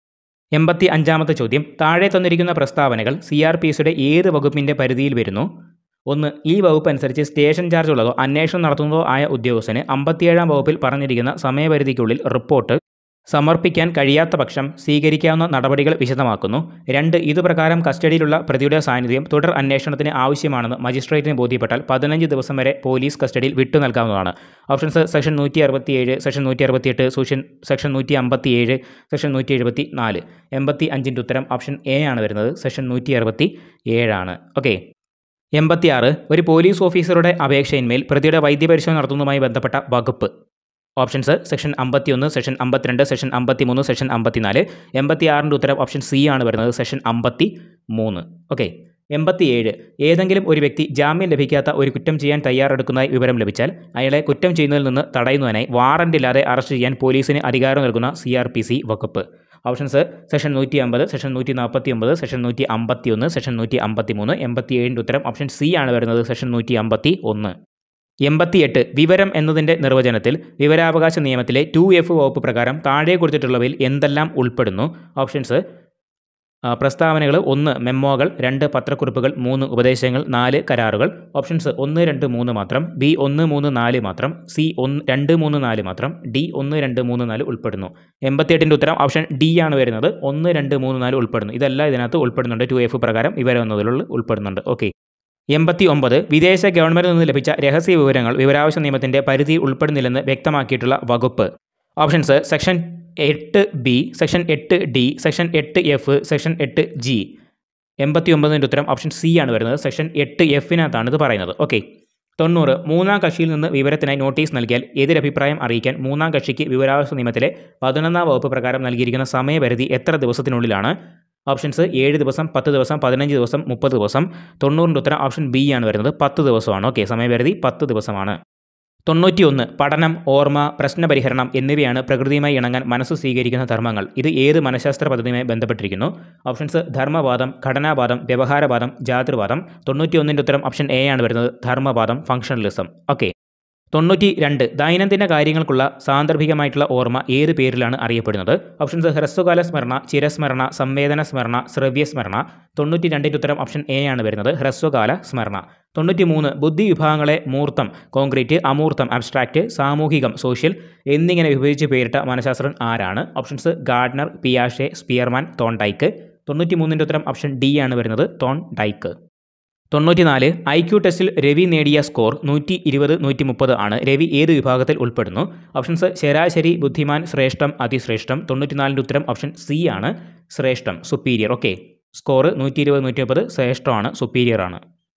എൺപത്തി അഞ്ചാമത്തെ ചോദ്യം താഴെ തന്നിരിക്കുന്ന പ്രസ്താവനകൾ സി ആർ പി സിയുടെ ഏത് വകുപ്പിൻ്റെ പരിധിയിൽ വരുന്നു ഒന്ന് ഈ വകുപ്പ് അനുസരിച്ച് സ്റ്റേഷൻ ചാർജ് ഉള്ളതോ അന്വേഷണം നടത്തുന്നതോ ആയ ഉദ്യോഗസ്ഥന് അമ്പത്തിയേഴാം വകുപ്പിൽ പറഞ്ഞിരിക്കുന്ന സമയപരിധിക്കുള്ളിൽ റിപ്പോർട്ട് സമർപ്പിക്കാൻ കഴിയാത്ത പക്ഷം സ്വീകരിക്കാവുന്ന നടപടികൾ വിശദമാക്കുന്നു രണ്ട് ഇതുപ്രകാരം കസ്റ്റഡിയിലുള്ള പ്രതിയുടെ സാന്നിധ്യം തുടർ അന്വേഷണത്തിന് ആവശ്യമാണെന്ന് മജിസ്ട്രേറ്റിന് ബോധ്യപ്പെട്ടാൽ പതിനഞ്ച് ദിവസം വരെ പോലീസ് കസ്റ്റഡിയിൽ വിട്ടു നൽകാവുന്നതാണ് ഓപ്ഷൻസ് സെക്ഷൻ നൂറ്റി അറുപത്തിയേഴ് സെക്ഷൻ നൂറ്റി അറുപത്തിയെട്ട് സെക്ഷൻ സെക്ഷൻ നൂറ്റി അമ്പത്തിയേഴ് സെക്ഷൻ നൂറ്റി എഴുപത്തി നാല് എൺപത്തി അഞ്ചിൻ്റെ ഉത്തരം ഓപ്ഷൻ എ ആണ് വരുന്നത് സെക്ഷൻ നൂറ്റി അറുപത്തി ഏഴാണ് ഓക്കെ എൺപത്തിയാറ് ഒരു പോലീസ് ഓഫീസറുടെ അപേക്ഷയിന്മേൽ പ്രതിയുടെ വൈദ്യപരിശോധന നടത്തുന്നതുമായി ബന്ധപ്പെട്ട വകുപ്പ് ഓപ്ഷൻസ് സെക്ഷൻ അമ്പത്തിയൊന്ന് സെക്ഷൻ അമ്പത്തിരണ്ട് സെക്ഷൻ അമ്പത്തിമൂന്ന് സെക്ഷൻ അമ്പത്തിനാല് എൺപത്തിയാറിൻ്റെ ഉത്തരം ഓപ്ഷൻ സി ആണ് വരുന്നത് സെക്ഷൻ അമ്പത്തി മൂന്ന് ഓക്കെ എൺപത്തിയേഴ് ഏതെങ്കിലും ഒരു വ്യക്തി ജാമ്യം ലഭിക്കാത്ത ഒരു കുറ്റം ചെയ്യാൻ തയ്യാറെടുക്കുന്നതായി വിവരം ലഭിച്ചാൽ അയാളെ കുറ്റം ചെയ്യുന്നതിൽ നിന്ന് തടയുന്നതിനായി വാറന്റ് ഇല്ലാതെ അറസ്റ്റ് ചെയ്യാൻ പോലീസിന് അധികാരം നൽകുന്ന സി ആർ പി സി വകുപ്പ് ഓപ്ഷൻസ് സെക്ഷൻ നൂറ്റി അമ്പത് സെക്ഷൻ നൂറ്റി നാൽപ്പത്തി ഒമ്പത് സെക്ഷൻ നൂറ്റി അമ്പത്തി ഒന്ന് സെക്ഷൻ നൂറ്റി അമ്പത്തി മൂന്ന് എൺപത്തി ഏഴിൻ്റെ ഉത്തരം ഓപ്ഷൻ സി ആണ് വരുന്നത് സെക്ഷൻ നൂറ്റി അമ്പത്തി ഒന്ന് എൺപത്തിയെട്ട് വിവരം എന്നതിൻ്റെ നിർവചനത്തിൽ വിവരാവകാശ നിയമത്തിലെ ടു എഫ് വകുപ്പ് പ്രകാരം താഴെ കൊടുത്തിട്ടുള്ളവയിൽ എന്തെല്ലാം ഉൾപ്പെടുന്നു ഓപ്ഷൻസ് പ്രസ്താവനകൾ ഒന്ന് മെമ്മോകൾ രണ്ട് പത്രക്കുറിപ്പുകൾ മൂന്ന് ഉപദേശങ്ങൾ നാല് കരാറുകൾ ഓപ്ഷൻസ് ഒന്ന് രണ്ട് മൂന്ന് മാത്രം ബി ഒന്ന് മൂന്ന് നാല് മാത്രം സി ഒന്ന് രണ്ട് മൂന്ന് നാല് മാത്രം ഡി ഒന്ന് രണ്ട് മൂന്ന് നാല് ഉൾപ്പെടുന്നു എൺപത്തിയെട്ടിൻ്റെ ഉത്തരം ഓപ്ഷൻ ഡി ആണ് വരുന്നത് ഒന്ന് രണ്ട് മൂന്ന് നാല് ഉൾപ്പെടുന്നു ഇതെല്ലാം ഇതിനകത്ത് ഉൾപ്പെടുന്നുണ്ട് ടു എഫ് പ്രകാരം വിവരം എന്നതിലുള്ള ഉൾപ്പെടുന്നുണ്ട് ഓക്കെ എൺപത്തി ഒമ്പത് വിദേശ ഗവൺമെൻറ്റിൽ നിന്ന് ലഭിച്ച രഹസ്യ വിവരങ്ങൾ വിവരാവകാശ നിയമത്തിൻ്റെ പരിധി ഉൾപ്പെടുന്നില്ലെന്ന് വ്യക്തമാക്കിയിട്ടുള്ള വകുപ്പ് ഓപ്ഷൻസ് സെക്ഷൻ എട്ട് ബി സെക്ഷൻ എട്ട് ഡി സെക്ഷൻ എട്ട് എഫ് സെക്ഷൻ എട്ട് ജി എൺപത്തി ഒമ്പതിൻ്റെ ഉത്തരം ഓപ്ഷൻ സി ആണ് വരുന്നത് സെക്ഷൻ എട്ട് എഫിനകത്താണ് ഇത് പറയുന്നത് ഓക്കെ തൊണ്ണൂറ് മൂന്നാം കക്ഷിയിൽ നിന്ന് വിവരത്തിനായി നോട്ടീസ് നൽകിയാൽ എതിരഭിപ്രായം അറിയിക്കാൻ മൂന്നാം കക്ഷിക്ക് വിവരാവകാശ നിയമത്തിലെ പതിനൊന്നാം വകുപ്പ് പ്രകാരം നൽകിയിരിക്കുന്ന സമയപരിധി എത്ര ദിവസത്തിനുള്ളിലാണ് ഓപ്ഷൻസ് ഏഴ് ദിവസം പത്ത് ദിവസം പതിനഞ്ച് ദിവസം മുപ്പത് ദിവസം തൊണ്ണൂറിൻ്റെ ഉത്തരം ഓപ്ഷൻ ബി ആണ് വരുന്നത് പത്ത് ദിവസമാണ് ഓക്കെ സമയപരിധി പത്ത് ദിവസമാണ് തൊണ്ണൂറ്റിയൊന്ന് പഠനം ഓർമ്മ പ്രശ്നപരിഹരണം എന്നിവയാണ് പ്രകൃതിയുമായി ഇണങ്ങാൻ മനസ്സ് സ്വീകരിക്കുന്ന ധർമ്മങ്ങൾ ഇത് ഏത് മനഃശാസ്ത്ര പദ്ധതിയുമായി ബന്ധപ്പെട്ടിരിക്കുന്നു ഓപ്ഷൻസ് ധർമ്മവാദം ഘടനാവാദം വ്യവഹാരവാദം ജാതൃവാദം തൊണ്ണൂറ്റിയൊന്നിൻ്റെ ഉത്തരം ഓപ്ഷൻ എ ആണ് വരുന്നത് ധർമ്മവാദം ഫങ്ഷണലിസം ഓക്കെ തൊണ്ണൂറ്റി രണ്ട് ദൈനംദിന കാര്യങ്ങൾക്കുള്ള സാന്ദർഭികമായിട്ടുള്ള ഓർമ്മ ഏത് പേരിലാണ് അറിയപ്പെടുന്നത് ഓപ്ഷൻസ് ഹ്രസ്വകാല സ്മരണ ചിരസ്മരണ സംവേദന സ്മരണ ശ്രവ്യസ്മരണ തൊണ്ണൂറ്റി രണ്ടിൻ്റെ ഉത്തരം ഓപ്ഷൻ എ ആണ് വരുന്നത് ഹ്രസ്വകാല സ്മരണ തൊണ്ണൂറ്റി മൂന്ന് ബുദ്ധി വിഭാഗങ്ങളെ മൂർത്തം കോൺക്രീറ്റ് അമൂർത്തം അബ്സ്ട്രാക്റ്റ് സാമൂഹികം സോഷ്യൽ എന്നിങ്ങനെ വിഭജിച്ച് പേരിട്ട മനഃശാസ്ത്രൻ ആരാണ് ഓപ്ഷൻസ് ഗാർഡനർ പിയാഷെ സ്പിയർമാൻ തോണ്ടൈക്ക് തൊണ്ണൂറ്റി മൂന്നിൻ്റെ ഉത്തരം ഓപ്ഷൻ ഡി ആണ് വരുന്നത് തോൺ ഡൈക്ക് തൊണ്ണൂറ്റിനാല് ഐ ക്യു ടെസ്റ്റിൽ രവി നേടിയ സ്കോർ നൂറ്റി ഇരുപത് നൂറ്റി മുപ്പത് ആണ് രവി ഏത് വിഭാഗത്തിൽ ഉൾപ്പെടുന്നു ഓപ്ഷൻസ് ശരാശരി ബുദ്ധിമാൻ ശ്രേഷ്ഠം അതിശ്രേഷ്ഠം തൊണ്ണൂറ്റിനാലിൻ്റെ ഉത്തരം ഓപ്ഷൻ സി ആണ് ശ്രേഷ്ഠം സുപ്പീരിയർ ഓക്കെ സ്കോർ നൂറ്റി ഇരുപത് നൂറ്റി മുപ്പത് ശ്രേഷ്ഠമാണ് സുപ്പീരിയർ ആണ്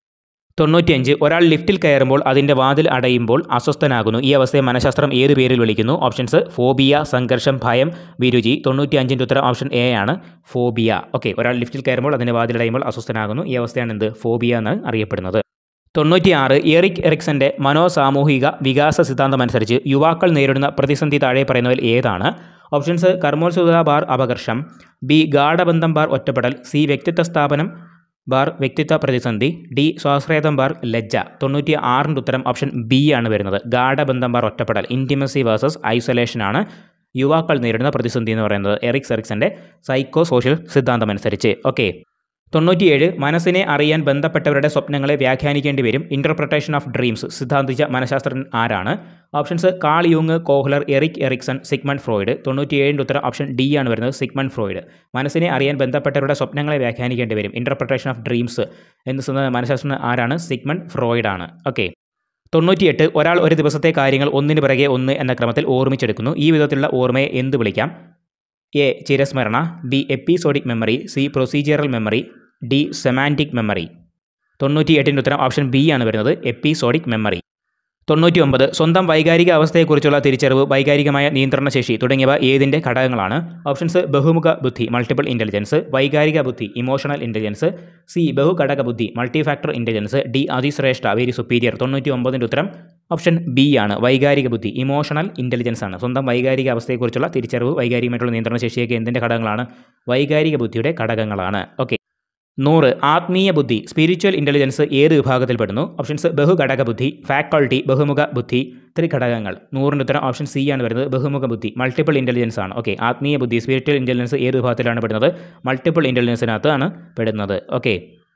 തൊണ്ണൂറ്റിയഞ്ച് ഒരാൾ ലിഫ്റ്റിൽ കയറുമ്പോൾ അതിൻ്റെ വാതിൽ അടയുമ്പോൾ അസ്വസ്ഥനാകുന്നു ഈ അവസ്ഥയെ മനഃശാസ്ത്രം ഏത് പേരിൽ വിളിക്കുന്നു ഓപ്ഷൻസ് ഫോബിയ സംഘർഷം ഭയം വിരുചി തൊണ്ണൂറ്റിയഞ്ചിൻ്റെ ഉത്തരം ഓപ്ഷൻ എ ആണ് ഫോബിയ ഓക്കെ ഒരാൾ ലിഫ്റ്റിൽ കയറുമ്പോൾ അതിൻ്റെ വാതിൽ അടയുമ്പോൾ അസ്വസ്ഥനാകുന്നു ഈ അവസ്ഥയാണ് എന്ത് ഫോബിയ എന്ന് അറിയപ്പെടുന്നത് തൊണ്ണൂറ്റിയാറ് എറിക് എറിക്സന്റെ മനോസാമൂഹിക വികാസ സിദ്ധാന്തം അനുസരിച്ച് യുവാക്കൾ നേരിടുന്ന പ്രതിസന്ധി താഴെ പറയുന്നവൽ ഏതാണ് ഓപ്ഷൻസ് കർമ്മോത്സുക ബാർ അപകർഷം ബി ഗാഠബന്ധം ബാർ ഒറ്റപ്പെടൽ സി വ്യക്തിത്വ സ്ഥാപനം ബാർ വ്യക്തിത്വ പ്രതിസന്ധി ഡി സ്വാശ്രയതം ബാർ ലജ്ജ തൊണ്ണൂറ്റി ആറിൻ്റെ ഉത്തരം ഓപ്ഷൻ ബി ആണ് വരുന്നത് ഗാഠബന്ധം ബാർ ഒറ്റപ്പെടൽ ഇൻറ്റിമസി വേഴ്സസ് ഐസൊലേഷൻ ആണ് യുവാക്കൾ നേരിടുന്ന പ്രതിസന്ധി എന്ന് പറയുന്നത് എറിക്സ് എറിക്സന്റെ സൈക്കോ സോഷ്യൽ സിദ്ധാന്തം അനുസരിച്ച് ഓക്കെ തൊണ്ണൂറ്റിയേഴ് മനസ്സിനെ അറിയാൻ ബന്ധപ്പെട്ടവരുടെ സ്വപ്നങ്ങളെ വ്യാഖ്യാനിക്കേണ്ടി വരും ഇൻ്റർപ്രിട്ടേഷൻ ഓഫ് ഡ്രീംസ് സിദ്ധാന്തിച്ച മനഃശാസ്ത്രജ്ഞൻ ആരാണ് ഓപ്ഷൻസ് കാൾ യൂങ് Kohler Erik Erikson Sigmund Freud തൊണ്ണൂറ്റിയേഴിൻ്റെ ഉത്തരം ഓപ്ഷൻ ഡി ആണ് വരുന്നത് സിഗ്മണ്ട് ഫ്രോയിഡ് മനസ്സിനെ അറിയാൻ ബന്ധപ്പെട്ടവരുടെ സ്വപ്നങ്ങളെ വ്യാഖ്യാനിക്കേണ്ടി വരും ഇൻ്റർപ്രിട്ടേഷൻ ഓഫ് ഡ്രീംസ് എന്ന് സിദ്ധ മനഃശാസ്ത്രജ്ഞൻ ആരാണ് സിഗ്മണ്ട് ഫ്രോയിഡ് ആണ് ഓക്കെ തൊണ്ണൂറ്റിയെട്ട് ഒരാൾ ഒരു ദിവസത്തെ കാര്യങ്ങൾ ഒന്നിന് പിറകെ ഒന്ന് എന്ന ക്രമത്തിൽ ഓർമ്മിച്ചെടുക്കുന്നു ഈ വിധത്തിലുള്ള ഓർമ്മയെ എന്ത് വിളിക്കാം എ ചിരസ്മരണ B episodic memory C procedural memory D semantic memory തൊണ്ണൂറ്റി എട്ടിൻ്റെ ഉത്തരം ഓപ്ഷൻ ബി ആണ് വരുന്നത് എപ്പിസോഡിക് മെമ്മറി തൊണ്ണൂറ്റി ഒമ്പത് സ്വന്തം വൈകാരിക അവസ്ഥയെക്കുറിച്ചുള്ള തിരിച്ചറിവ് വൈകാരികമായ നിയന്ത്രണശേഷി തുടങ്ങിയവ ഏതിൻ്റെ ഘടകങ്ങളാണ് ഓപ്ഷൻസ് ബഹുമുഖ ബുദ്ധി മൾട്ടിപ്പിൾ ഇൻ്റലിജൻസ് വൈകാരിക ബുദ്ധി ഇമോഷണൽ ഇൻ്റലിജൻസ് സി ബഹുഘടക ബുദ്ധി മൾട്ടി ഫാക്ടർ ഇൻ്റലിജൻസ് ഡി അതിശ്രേഷ്ഠ വെരി സുപ്പീരിയർ തൊണ്ണൂറ്റി ഒമ്പതിൻ്റെ ഉത്തരം ഓപ്ഷൻ ബി ആണ് വൈകാരിക ബുദ്ധി ഇമോഷണൽ ഇൻ്റലിജൻസ് ആണ് സ്വന്തം വൈകാരിക അവസ്ഥയെക്കുറിച്ചുള്ള തിരിച്ചറിവ് വൈകാരികമായിട്ടുള്ള നിയന്ത്രണശേഷിയൊക്കെ എന്തിൻ്റെ ഘടകങ്ങളാണ് വൈകാരിക ബുദ്ധിയുടെ ഘടകങ്ങളാണ് ഓക്കെ നൂറ് ആത്മീയ ബുദ്ധി സ്പിരിച്വൽ ഇൻ്റലിജൻസ് ഏത് വിഭാഗത്തിൽപ്പെടുന്നു ഓപ്ഷൻസ് ബഹുഘടക ബുദ്ധി ഫാക്കൾട്ടി ബഹുമുഖ ബുദ്ധി ത്രിഘടകങ്ങൾ നൂറിൻ്റെ ഉത്തരം ഓപ്ഷൻ സി ആണ് വരുന്നത് ബഹുമുഖ ബുദ്ധി മൾട്ടിപ്പിൾ ഇൻ്റലിജൻസ് ആണ് ഓക്കെ ആത്മീയ ബുദ്ധി സ്പിരിച്വൽ ഇൻ്റലിജൻസ് ഏത് വിഭാഗത്തിലാണ് പെടുന്നത് മൾട്ടിപ്പിൾ ഇൻ്റലിജൻസിനകത്താണ് പെടുന്നത് ഓക്കെ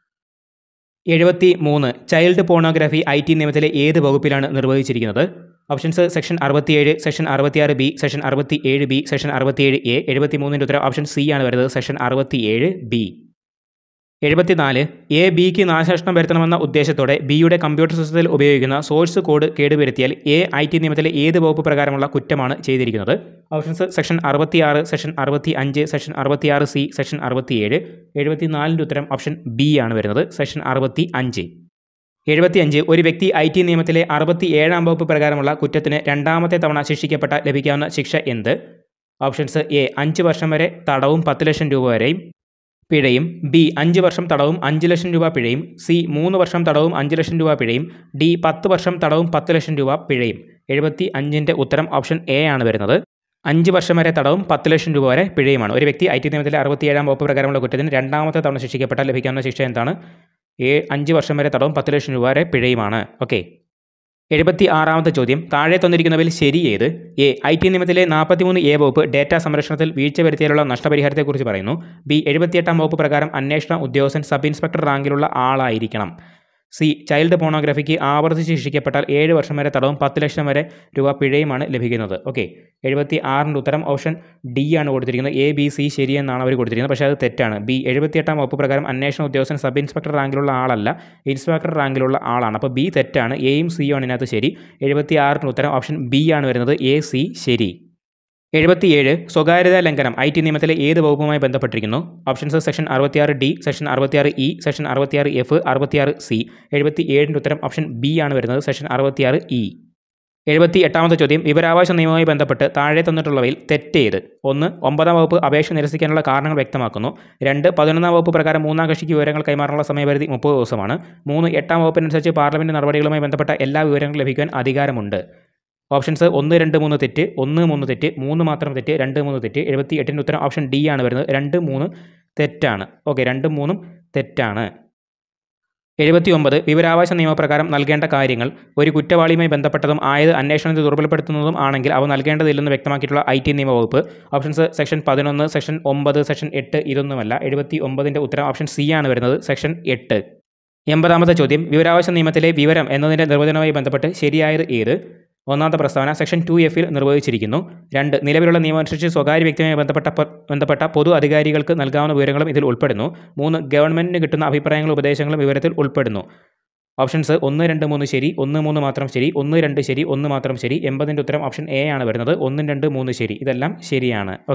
എഴുപത്തി മൂന്ന് ചൈൽഡ് പോണോഗ്രാഫി ഐ ടി നിയമത്തിലെ ഏത് വകുപ്പിലാണ് നിർവഹിച്ചിരിക്കുന്നത് ഓപ്ഷൻസ് സെക്ഷൻ അറുപത്തിയേഴ് സെക്ഷൻ അറുപത്തിയാറ് ബി സെക്ഷൻ അറുപത്തി ഏഴ് ബി സെക്ഷൻ അറുപത്തിയേഴ് എ എഴുപത്തി മൂന്നിൻ്റെ ഉത്തരം ഓപ്ഷൻ സി ആണ് വരുന്നത് സെക്ഷൻ അറുപത്തിയേഴ് ബി എഴുപത്തിനാല് എ ബിക്ക് നാശനഷ്ടം വരുത്തണമെന്ന ഉദ്ദേശത്തോടെ ബിയുടെ കമ്പ്യൂട്ടർ സിസ്റ്റത്തിൽ ഉപയോഗിക്കുന്ന സോഴ്സ് കോഡ് കേടുവരുത്തിയാൽ എ ഐ ടി നിയമത്തിലെ ഏത് വകുപ്പ് പ്രകാരമുള്ള കുറ്റമാണ് ചെയ്തിരിക്കുന്നത് ഓപ്ഷൻസ് സെക്ഷൻ അറുപത്തിയാറ് സെക്ഷൻ അറുപത്തി അഞ്ച് സെക്ഷൻ അറുപത്തിയാറ് സി സെക്ഷൻ അറുപത്തിയേഴ് എഴുപത്തിനാലിൻ്റെ ഉത്തരം ഓപ്ഷൻ ബി ആണ് വരുന്നത് സെക്ഷൻ അറുപത്തി അഞ്ച് എഴുപത്തിയഞ്ച് ഒരു വ്യക്തി ഐ ടി നിയമത്തിലെ അറുപത്തി ഏഴാം വകുപ്പ് പ്രകാരമുള്ള കുറ്റത്തിന് രണ്ടാമത്തെ തവണ ശിക്ഷിക്കപ്പെട്ട ലഭിക്കാവുന്ന ശിക്ഷ എന്ത് ഓപ്ഷൻസ് എ അഞ്ച് വർഷം വരെ തടവും പത്ത് ലക്ഷം രൂപ വരെയും പിഴയും ബി അഞ്ച് വർഷം തടവും അഞ്ച് ലക്ഷം രൂപ പിഴയും സി മൂന്ന് വർഷം തടവും അഞ്ച് ലക്ഷം രൂപ പിഴയും ഡി പത്ത് വർഷം തടവും പത്ത് ലക്ഷം രൂപ പിഴയും എഴുപത്തി അഞ്ചിൻ്റെ ഉത്തരം ഓപ്ഷൻ എ ആണ് വരുന്നത് അഞ്ച് വർഷം വരെ തടവും പത്ത് ലക്ഷം രൂപ വരെ പിഴയുമാണ് ഒരു വ്യക്തി ഐ ടി നിയമത്തിലെ അറുപത്തിയേഴാം വകുപ്പ് പ്രകാരമുള്ള കുറ്റത്തിന് രണ്ടാമത്തെ തവണ ശിക്ഷിക്കപ്പെട്ടാൽ ലഭിക്കാവുന്ന ശിക്ഷ എന്താണ് ഏ അഞ്ച് വർഷം വരെ തടവും പത്ത് ലക്ഷം രൂപ വരെ പിഴയുമാണ് ഓക്കെ എഴുപത്തി ആറാമത്തെ ചോദ്യം താഴെ തന്നിരിക്കുന്നവയിൽ ശരി ഏത് എ ഐ ടി നിയമത്തിലെ നാൽപ്പത്തിമൂന്ന് എ വകുപ്പ് ഡേറ്റാ സംരക്ഷണത്തിൽ വീഴ്ച വരുത്തിയാലുള്ള നഷ്ടപരിഹാരത്തെക്കുറിച്ച് പറയുന്നു ബി എഴുപത്തിയെട്ടാം വകുപ്പ് പ്രകാരം അന്വേഷണ ഉദ്യോഗസ്ഥൻ സബ് ഇൻസ്പെക്ടർ റാങ്കിലുള്ള ആളായിരിക്കണം സി ചൈൽഡ് പോണോഗ്രാഫിക്ക് ആവർത്തിച്ച് ശിക്ഷിക്കപ്പെട്ടാൽ ഏഴ് വർഷം വരെ തടവും പത്ത് ലക്ഷം വരെ രൂപ പിഴയുമാണ് ലഭിക്കുന്നത് ഓക്കെ എഴുപത്തി ആറിൻ്റെ ഉത്തരം ഓപ്ഷൻ ഡി ആണ് കൊടുത്തിരിക്കുന്നത് എ ബി സി ശരിയെന്നാണ് അവർ കൊടുത്തിരിക്കുന്നത് പക്ഷേ അത് തെറ്റാണ് ബി എഴുപത്തിയെട്ടാം വകുപ്പ് പ്രകാരം അന്വേഷണ ഉദ്യോഗസ്ഥൻ സബ് ഇൻസ്പെക്ടർ റാങ്കിലുള്ള ആളല്ല ഇൻസ്പെക്ടർ റാങ്കിലുള്ള ആളാണ് അപ്പോൾ ബി തെറ്റാണ് എയും സിയും ആണ് ഇതിനകത്ത് ശരി എഴുപത്തി ആറിൻ്റെ ഉത്തരം ഓപ്ഷൻ ബി ആണ് വരുന്നത് എ സി ശരി എഴുപത്തിയേഴ് സ്വകാര്യതാ ലംഘനം ഐ ടി നിയമത്തിലെ ഏത് വകുപ്പുമായി ബന്ധപ്പെട്ടിരിക്കുന്നു ഓപ്ഷൻസ് സെക്ഷൻ അറുപത്തിയാറ് ഡി സെക്ഷൻ അറുപത്തിയാറ് ഇ സെക്ഷൻ അറുപത്തിയാറ് എഫ് അറുപത്തിയാറ് സി എഴുപത്തി ഏഴിൻ്റെ ഉത്തരം ഓപ്ഷൻ ബി ആണ് വരുന്നത് സെക്ഷൻ അറുപത്തിയാറ് ഇ എഴുപത്തി എട്ടാമത്തെ ചോദ്യം വിവരാവകാശ നിയമവുമായി ബന്ധപ്പെട്ട് താഴെ തന്നിട്ടുള്ളവയിൽ തെറ്റേത് ഒന്ന് ഒമ്പതാം വകുപ്പ് അപേക്ഷ നിരസിക്കാനുള്ള കാരണങ്ങൾ വ്യക്തമാക്കുന്നു രണ്ട് പതിനൊന്നാം വകുപ്പ് പ്രകാരം മൂന്നാം കക്ഷിക്ക് വിവരങ്ങൾ കൈമാറാനുള്ള സമയപരിധി മുപ്പത് ദിവസമാണ് മൂന്ന് എട്ടാം വകുപ്പിനനുസരിച്ച് പാർലമെൻറ്റ് നടപടികളുമായി ബന്ധപ്പെട്ട എല്ലാ വിവരങ്ങളും ലഭിക്കാൻ അധികാരമുണ്ട് ഓപ്ഷൻസ് ഒന്ന് രണ്ട് മൂന്ന് തെറ്റ് ഒന്ന് മൂന്ന് തെറ്റ് മൂന്ന് മാത്രം തെറ്റ് രണ്ട് മൂന്ന് തെറ്റ് എഴുപത്തി എട്ടിൻ്റെ ഉത്തരം ഓപ്ഷൻ ഡി ആണ് വരുന്നത് രണ്ട് മൂന്ന് തെറ്റാണ് ഓക്കെ രണ്ടും മൂന്നും തെറ്റാണ് എഴുപത്തി ഒമ്പത് വിവരാവകാശ നിയമപ്രകാരം നൽകേണ്ട കാര്യങ്ങൾ ഒരു കുറ്റവാളിയുമായി ബന്ധപ്പെട്ടതും ആയത് അന്വേഷണത്തെ ദുർബലപ്പെടുത്തുന്നതും ആണെങ്കിൽ അവ നൽകേണ്ടതില്ലെന്ന് വ്യക്തമാക്കിയിട്ടുള്ള ഐ ടി നിയമവകുപ്പ് ഓപ്ഷൻസ് സെക്ഷൻ പതിനൊന്ന് സെക്ഷൻ ഒമ്പത് സെക്ഷൻ എട്ട് ഇതൊന്നുമല്ല എഴുപത്തി ഒമ്പതിൻ്റെ ഉത്തരം ഓപ്ഷൻ സി ആണ് വരുന്നത് സെക്ഷൻ എട്ട് എൺപതാമത്തെ ചോദ്യം വിവരാവകാശ നിയമത്തിലെ വിവരം എന്നതിൻ്റെ നിർവചനവുമായി ബന്ധപ്പെട്ട് ശരിയായത് ഏത് ഒന്നാമത്തെ പ്രസ്താവന സെക്ഷൻ ടു എഫിൽ നിർവഹിച്ചിരിക്കുന്നു രണ്ട് നിലവിലുള്ള നിയമമനുസരിച്ച് സ്വകാര്യ വ്യക്തിയുമായി ബന്ധപ്പെട്ട പ- ബന്ധപ്പെട്ട പൊതു അധികാരികൾക്ക് നൽകാവുന്ന വിവരങ്ങളും ഇതിൽ ഉൾപ്പെടുന്നു മൂന്ന് ഗവൺമെൻറ്റിന് കിട്ടുന്ന അഭിപ്രായങ്ങളും ഉപദേശങ്ങളും വിവരത്തിൽ ഉൾപ്പെടുന്നു ഓപ്ഷൻസ് ഒന്ന് രണ്ട് മൂന്ന് ശരി ഒന്ന് മൂന്ന് മാത്രം ശരി ഒന്ന് രണ്ട് ശരി ഒന്ന് മാത്രം ശരി എൺപതിൻ്റെ ഉത്തരം ഓപ്ഷൻ എ ആണ് വരുന്നത് ഒന്ന് രണ്ട് മൂന്ന് ശരി ഇതെല്ലാം ശരിയാണ് ഓക്കെ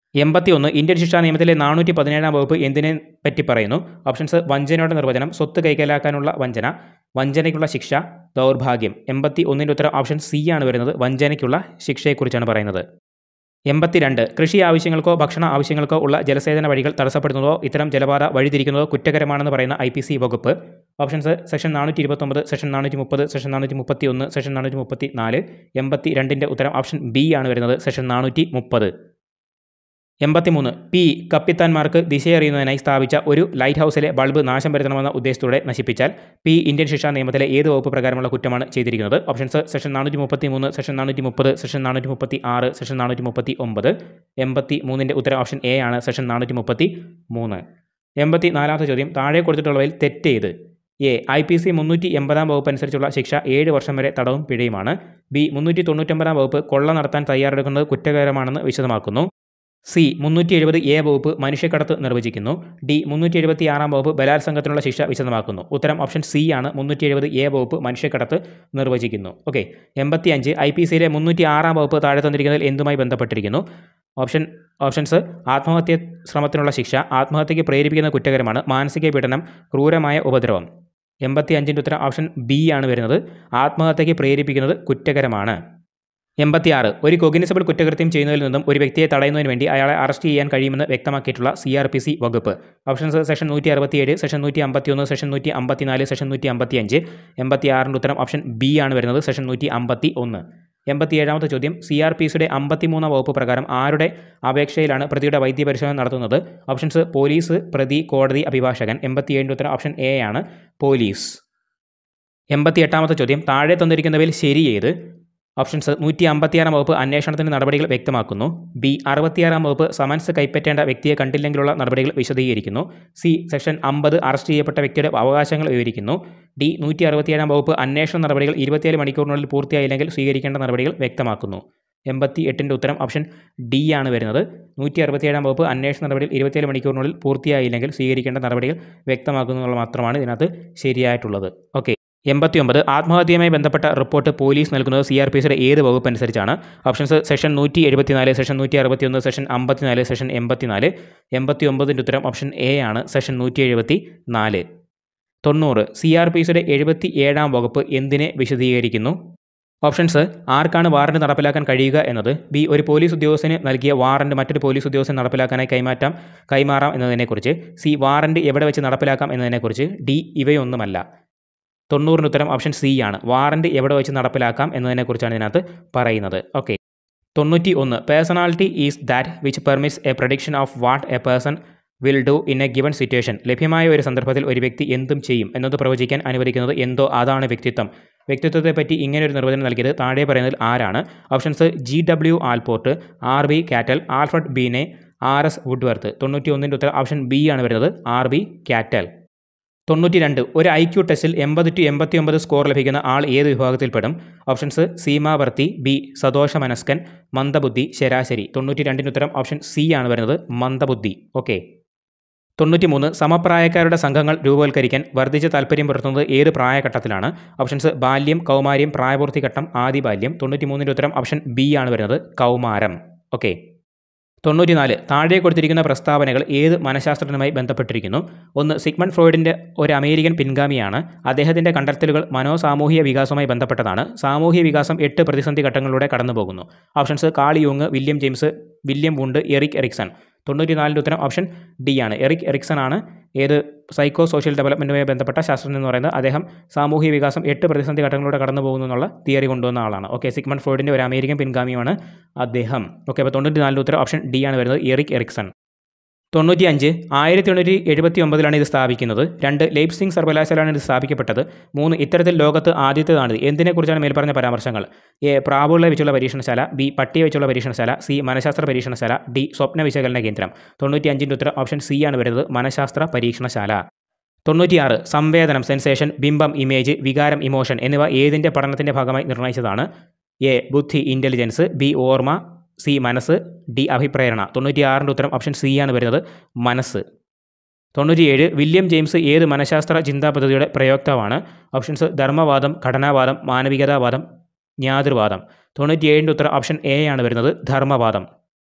എൺപത്തി ഒന്ന് ഇന്ത്യൻ ശിക്ഷാ നിയമത്തിലെ നാനൂറ്റി പതിനേഴാം വകുപ്പ് എന്തിനെ പറ്റി പറയുന്നു ഓപ്ഷൻസ് വഞ്ചനയുടെ നിർവചനം സ്വത്ത് കൈക്കലാക്കാനുള്ള വഞ്ചന വഞ്ചനയ്ക്കുള്ള ശിക്ഷ ദൗർഭാഗ്യം എൺപത്തി ഒന്നിൻ്റെ ഉത്തരം ഓപ്ഷൻ സി ആണ് വരുന്നത് വഞ്ചനയ്ക്കുള്ള ശിക്ഷയെക്കുറിച്ചാണ് പറയുന്നത് എൺപത്തിരണ്ട് കൃഷി ആവശ്യങ്ങൾക്കോ ഭക്ഷണ ആവശ്യങ്ങൾക്കോ ഉള്ള ജലസേചന വഴികൾ തടസ്സപ്പെടുന്നതോ ഇത്തരം ജലപാത വഴിതിരിക്കുന്നതോ കുറ്റകരമാണെന്ന് പറയുന്ന ഐ പി സി വകുപ്പ് ഓപ്ഷൻസ് സെക്ഷൻ നാനൂറ്റി ഇരുപത്തൊമ്പത് സെക്ഷൻ നാനൂറ്റി മുപ്പത് സെക്ഷൻ നാനൂറ്റി മുപ്പത്തി ഒന്ന് സെക്ഷൻ നാനൂറ്റി മുപ്പത്തി നാല് എൺപത്തി രണ്ടിൻ്റെ ഉത്തരം ഓപ്ഷൻ ബി ആണ് വരുന്നത് സെക്ഷൻ നാനൂറ്റി മുപ്പത് എൺപത്തിമൂന്ന് പി കപ്പിത്താന്മാർക്ക് ദിശയറിയുന്നതിനായി സ്ഥാപിച്ച ഒരു ലൈറ്റ് ഹൗസിലെ ബൾബ് നാശം വരുത്തണമെന്ന ഉദ്ദേശത്തോടെ നശിപ്പിച്ചാൽ പി ഇന്ത്യൻ ശിക്ഷാ നിയമത്തിലെ ഏത് വകുപ്പ് പ്രകാരമുള്ള കുറ്റമാണ് ചെയ്തിരിക്കുന്നത് ഓപ്ഷൻസ് സെക്ഷൻ നാനൂറ്റി മുപ്പത്തി മൂന്ന് സെക്ഷൻ നാനൂറ്റി മുപ്പത് സെക്ഷൻ നാനൂറ്റി മുപ്പത്തി ആറ് സെക്ഷൻ നാനൂറ്റി മുപ്പത്തി ഒമ്പത് എൺപത്തി മൂന്നിൻ്റെ ഉത്തരം ഓപ്ഷൻ എ ആണ് സെക്ഷൻ നാനൂറ്റി മുപ്പത്തി മൂന്ന് എൺപത്തി നാലാമത്തെ ചോദ്യം താഴെ കൊടുത്തിട്ടുള്ളവയിൽ തെറ്റ് ചെയ്ത് എ ഐ പി സി മുന്നൂറ്റി എൺപതാം വകുപ്പ് അനുസരിച്ചുള്ള ശിക്ഷ ഏഴ് വർഷം വരെ തടവും പിഴയുമാണ് ബി മുന്നൂറ്റി തൊണ്ണൂറ്റൊമ്പതാം വകുപ്പ് കൊള്ള നടത്താൻ തയ്യാറെടുക്കുന്നത് കുറ്റകരമാണെന്ന് വിശദമാക്കുന്നു സി മുന്നൂറ്റി എഴുപത് എ വകുപ്പ് മനുഷ്യക്കടത്ത് നിർവചിക്കുന്നു ഡി മുന്നൂറ്റി എഴുപത്തി ആറാം വകുപ്പ് ബലാത്സംഗത്തിനുള്ള ശിക്ഷ വിശദമാക്കുന്നു ഉത്തരം ഓപ്ഷൻ സി ആണ് മുന്നൂറ്റി എഴുപത് എ വകുപ്പ് മനുഷ്യക്കടത്ത് നിർവചിക്കുന്നു ഓക്കെ എൺപത്തി അഞ്ച് ഐ പി സിയിലെ മുന്നൂറ്റി ആറാം വകുപ്പ് താഴെ തന്നിരിക്കുന്നതിൽ എന്തുമായി ബന്ധപ്പെട്ടിരിക്കുന്നു ഓപ്ഷൻ ഓപ്ഷൻസ് ആത്മഹത്യ ശ്രമത്തിനുള്ള ശിക്ഷ ആത്മഹത്യയ്ക്ക് പ്രേരിപ്പിക്കുന്ന കുറ്റകരമാണ് മാനസിക പീഡനം ക്രൂരമായ ഉപദ്രവം എൺപത്തി അഞ്ചിൻ്റെ ഉത്തരം ഓപ്ഷൻ ബി ആണ് വരുന്നത് ആത്മഹത്യയ്ക്ക് പ്രേരിപ്പിക്കുന്നത് കുറ്റകരമാണ് എൺപത്തിയാറ് ഒരു കൊഗ്നിസബിൾ കുറ്റകൃത്യം ചെയ്യുന്നതിൽ നിന്നും ഒരു വ്യക്തിയെ തടയുന്നതിന് വേണ്ടി അയാളെ അറസ്റ്റ് ചെയ്യാൻ കഴിയുമെന്ന് വ്യക്തമാക്കിയിട്ടുള്ള സി ആർ പി സി വകുപ്പ് ഓപ്ഷൻസ് സെക്ഷൻ നൂറ്റി അറുപത്തിയേഴ് സെക്ഷൻ നൂറ്റി അമ്പത്തിയൊന്ന് സെക്ഷൻ നൂറ്റി അമ്പത്തിനാല് സെക്ഷൻ നൂറ്റി അമ്പത്തിയഞ്ച് എൺപത്തിയാറിൻ്റെ ഉത്തരം ഓപ്ഷൻ ബി ആണ് വരുന്നത് സെക്ഷൻ നൂറ്റി അമ്പത്തി ഒന്ന് എൺപത്തിയേഴാമത്തെ ചോദ്യം സി ആർ പി സിയുടെ അമ്പത്തിമൂന്നാം വകുപ്പ് പ്രകാരം ആരുടെ അപേക്ഷയിലാണ് പ്രതിയുടെ വൈദ്യപരിശോധന നടത്തുന്നത് ഓപ്ഷൻസ് പോലീസ് പ്രതി കോടതി അഭിഭാഷകൻ എൺപത്തിയേഴിൻ്റെ ഉത്തരം ഓപ്ഷൻ എ ആണ് പോലീസ് എൺപത്തിയെട്ടാമത്തെ ചോദ്യം താഴെ തന്നിരിക്കുന്നവയിൽ ശരി ഏത് ഓപ്ഷൻസ് നൂറ്റി അമ്പത്തിയാറാം വകുപ്പ് അന്വേഷണത്തിന് നടപടികൾ വ്യക്തമാക്കുന്നു ബി അറുപത്തിയാറാം വകുപ്പ് സമൻസ് കൈപ്പറ്റേണ്ട വ്യക്തിയെ കണ്ടില്ലെങ്കിലുള്ള നടപടികൾ വിശദീകരിക്കുന്നു സി സെക്ഷൻ അമ്പത് അറസ്റ്റ് ചെയ്യപ്പെട്ട വ്യക്തിയുടെ അവകാശങ്ങൾ വിവരിക്കുന്നു ഡി നൂറ്റി അറുപത്തിയേഴാം വകുപ്പ് അന്വേഷണ നടപടികൾ ഇരുപത്തിയേഴ് മണിക്കൂറിനുള്ളിൽ പൂർത്തിയായില്ലെങ്കിൽ സ്വീകരിക്കേണ്ട നടപടികൾ വ്യക്തമാക്കുന്നു എൺപത്തി എട്ടിൻ്റെ ഉത്തരം ഓപ്ഷൻ ഡി ആണ് വരുന്നത് നൂറ്റി അറുപത്തിയേഴാം വകുപ്പ് അന്വേഷണ നടപടികൾ ഇരുപത്തിയേഴ് മണിക്കൂറിനുള്ളിൽ പൂർത്തിയായില്ലെങ്കിൽ സ്വീകരിക്കേണ്ട നടപടികൾ വ്യക്തമാക്കുന്നു എന്നുള്ള മാത്രമാണ് ഇതിനകത്ത് ശരിയായിട്ടുള്ളത് ഓക്കെ എൺപത്തിയൊമ്പത് ആത്മഹത്യയുമായി ബന്ധപ്പെട്ട റിപ്പോർട്ട് പോലീസ് നൽകുന്നത് സി ആർ പി സിയുടെ ഏത് വകുപ്പ് അനുസരിച്ചാണ് ഓപ്ഷൻസ് സെക്ഷൻ നൂറ്റി എഴുപത്തിനാല് സെക്ഷൻ നൂറ്റി അറുപത്തിയൊന്ന് സെക്ഷൻ അമ്പത്തിനാല് സെക്ഷൻ എൺപത്തിനാല് എൺപത്തി ഒമ്പതിൻ്റെ ഉത്തരം ഓപ്ഷൻ എ ആണ് സെക്ഷൻ നൂറ്റി എഴുപത്തി നാല് തൊണ്ണൂറ് സി ആർ പി സിയുടെ എഴുപത്തി ഏഴാം വകുപ്പ് എന്തിനെ വിശദീകരിക്കുന്നു ഓപ്ഷൻസ് ആർക്കാണ് വാറണ്ട് നടപ്പിലാക്കാൻ കഴിയുക എന്നത് ബി ഒരു പോലീസ് ഉദ്യോഗസ്ഥന് നൽകിയ വാറണ്ട് മറ്റൊരു പോലീസ് ഉദ്യോഗസ്ഥൻ നടപ്പിലാക്കാനായി കൈമാറ്റം കൈമാറാം എന്നതിനെക്കുറിച്ച് സി വാറണ്ട് എവിടെ വെച്ച് നടപ്പിലാക്കാം എന്നതിനെക്കുറിച്ച് ഡി ഇവയൊന്നുമല്ല തൊണ്ണൂറിന് ഉത്തരം ഓപ്ഷൻ സി ആണ് വാറണ്ട് എവിടെ വെച്ച് നടപ്പിലാക്കാം എന്നതിനെക്കുറിച്ചാണ് ഇതിനകത്ത് പറയുന്നത് ഓക്കെ തൊണ്ണൂറ്റി ഒന്ന് personality is that which permits a prediction of what a person will do in a given situation ലഭ്യമായ ഒരു സന്ദർഭത്തിൽ ഒരു വ്യക്തി എന്തും ചെയ്യും എന്നത് പ്രവചിക്കാൻ അനുവദിക്കുന്നത് എന്തോ അതാണ് വ്യക്തിത്വം വ്യക്തിത്വത്തെ പറ്റി ഇങ്ങനെ ഒരു നിർവചനം നൽകിയത് താഴെ പറയുന്നതിൽ ആരാണ് options G W Allport R B Cattell Alfred Binet R S Woodworth തൊണ്ണൂറ്റി ഒന്നിൻ്റെ ഉത്തരം ഓപ്ഷൻ ബി ആണ് വരുന്നത് ആർ ബി കാറ്റൽ തൊണ്ണൂറ്റി രണ്ട് ഒരു ഐ ക്യു ടെസ്റ്റിൽ എൺപത് ടു എൺപത്തി ഒമ്പത് സ്കോർ ലഭിക്കുന്ന ആൾ ഏത് വിഭാഗത്തിൽപ്പെടും ഓപ്ഷൻസ് സീമാവർത്തി ബി സദോഷ മനസ്കൻ മന്ദബുദ്ധി ശരാശരി തൊണ്ണൂറ്റി രണ്ടിന് ഉത്തരം ഓപ്ഷൻ സി ആണ് വരുന്നത് മന്ദബുദ്ധി ഓക്കെ തൊണ്ണൂറ്റി മൂന്ന് സമപ്രായക്കാരുടെ സംഘങ്ങൾ രൂപവൽക്കരിക്കാൻ വർദ്ധിച്ച താല്പര്യം പുലർത്തുന്നത് ഏത് പ്രായഘട്ടത്തിലാണ് ഓപ്ഷൻസ് ബാല്യം കൗമാര്യം പ്രായപൂർത്തിഘട്ടം ആദി ബാല്യം തൊണ്ണൂറ്റി മൂന്നിൻ്റെ ഉത്തരം ഓപ്ഷൻ ബി ആണ് വരുന്നത് കൗമാരം ഓക്കെ തൊണ്ണൂറ്റിനാല് താഴെ കൊടുത്തിരിക്കുന്ന പ്രസ്താവനകൾ ഏത് മനഃശാസ്ത്രജ്ഞനുമായി ബന്ധപ്പെട്ടിരിക്കുന്നു ഒന്ന് സിഗ്മണ്ട് ഫ്രോയിഡിൻ്റെ ഒരു അമേരിക്കൻ പിൻഗാമിയാണ് അദ്ദേഹത്തിൻ്റെ കണ്ടെത്തലുകൾ മനോസാമൂഹിക വികാസവുമായി ബന്ധപ്പെട്ടതാണ് സാമൂഹിക വികാസം എട്ട് പ്രതിസന്ധി ഘട്ടങ്ങളിലൂടെ കടന്നുപോകുന്നു ഓപ്ഷൻസ് കാൾ യൂങ് William James William Wundt Erik Erikson തൊണ്ണൂറ്റിനാലിൻ്റെ ഉത്തരം ഓപ്ഷൻ ഡി ആണ് എറിക് എറിക്സൺ ആണ് ഏത് സൈക്കോ സോഷ്യൽ ഡെവലപ്മെൻറ്റുമായി ബന്ധപ്പെട്ട ശാസ്ത്രജ്ഞൻ എന്ന് പറയുന്നത് അദ്ദേഹം സാമൂഹിക വികാസം എട്ട് പ്രതിസന്ധി ഘട്ടങ്ങളിലൂടെ കടന്നു പോകുന്നു എന്നുള്ള തിയറി കൊണ്ടുവന്ന ആളാണ് ഓക്കെ സിഗ്മണ്ട് ഫ്രോയിഡിൻ്റെ ഒരു അമേരിക്കൻ പിൻഗാമിയാണ് അദ്ദേഹം ഓക്കെ അപ്പോൾ തൊണ്ണൂറ്റിനാലിൻ്റെ ഉത്തരം ഓപ്ഷൻ ഡി ആണ് വരുന്നത് എറിക് എറിക്സൺ തൊണ്ണൂറ്റി അഞ്ച് ആയിരത്തി എണ്ണൂറ്റി എഴുപത്തി ഒമ്പതിലാണ് ഇത് സ്ഥാപിക്കുന്നത് രണ്ട് ലെയ്പ്സിംഗ് സർവകലാശാലയാണ് ഇത് സ്ഥാപിക്കപ്പെട്ടത് മൂന്ന് ഇത്തരത്തിൽ ലോകത്ത് ആദ്യത്തേതാണിത് എന്തിനെക്കുറിച്ചാണ് മേൽപ്പറഞ്ഞ പരാമർശങ്ങൾ എ പ്രാവുകളെ വെച്ചുള്ള പരീക്ഷണശാല ബി പട്ടിയെ വെച്ചുള്ള പരീക്ഷണശാല സി മനഃശാസ്ത്ര പരീക്ഷണശാല ഡി സ്വപ്ന വിശകലന കേന്ദ്രം തൊണ്ണൂറ്റി അഞ്ചിൻ്റെ ഉത്തരം ഓപ്ഷൻ സി ആണ് വരുന്നത് മനഃശാസ്ത്ര പരീക്ഷണശാല തൊണ്ണൂറ്റിയാറ് സംവേദനം സെൻസേഷൻ ബിംബം ഇമേജ് വികാരം ഇമോഷൻ എന്നിവ ഏതിൻ്റെ പഠനത്തിൻ്റെ ഭാഗമായി നിർണ്ണയിച്ചതാണ് എ ബുദ്ധി ഇൻ്റലിജൻസ് ബി ഓർമ്മ സി മനസ്സ് ഡി അഭിപ്രേരണ തൊണ്ണൂറ്റിയാറിൻ്റെ ഉത്തരം ഓപ്ഷൻ സി ആണ് വരുന്നത് മനസ്സ് തൊണ്ണൂറ്റിയേഴ് വില്യം ജെയിംസ് ഏത് മനഃശാസ്ത്ര ചിന്താ പദ്ധതിയുടെ പ്രയോക്താവാണ് ഓപ്ഷൻസ് ധർമ്മവാദം ഘടനാവാദം മാനവികതാവാദം ജ്ഞാതൃവാദം തൊണ്ണൂറ്റിയേഴിൻ്റെ ഉത്തരം ഓപ്ഷൻ എ ആണ് വരുന്നത് ധർമ്മവാദം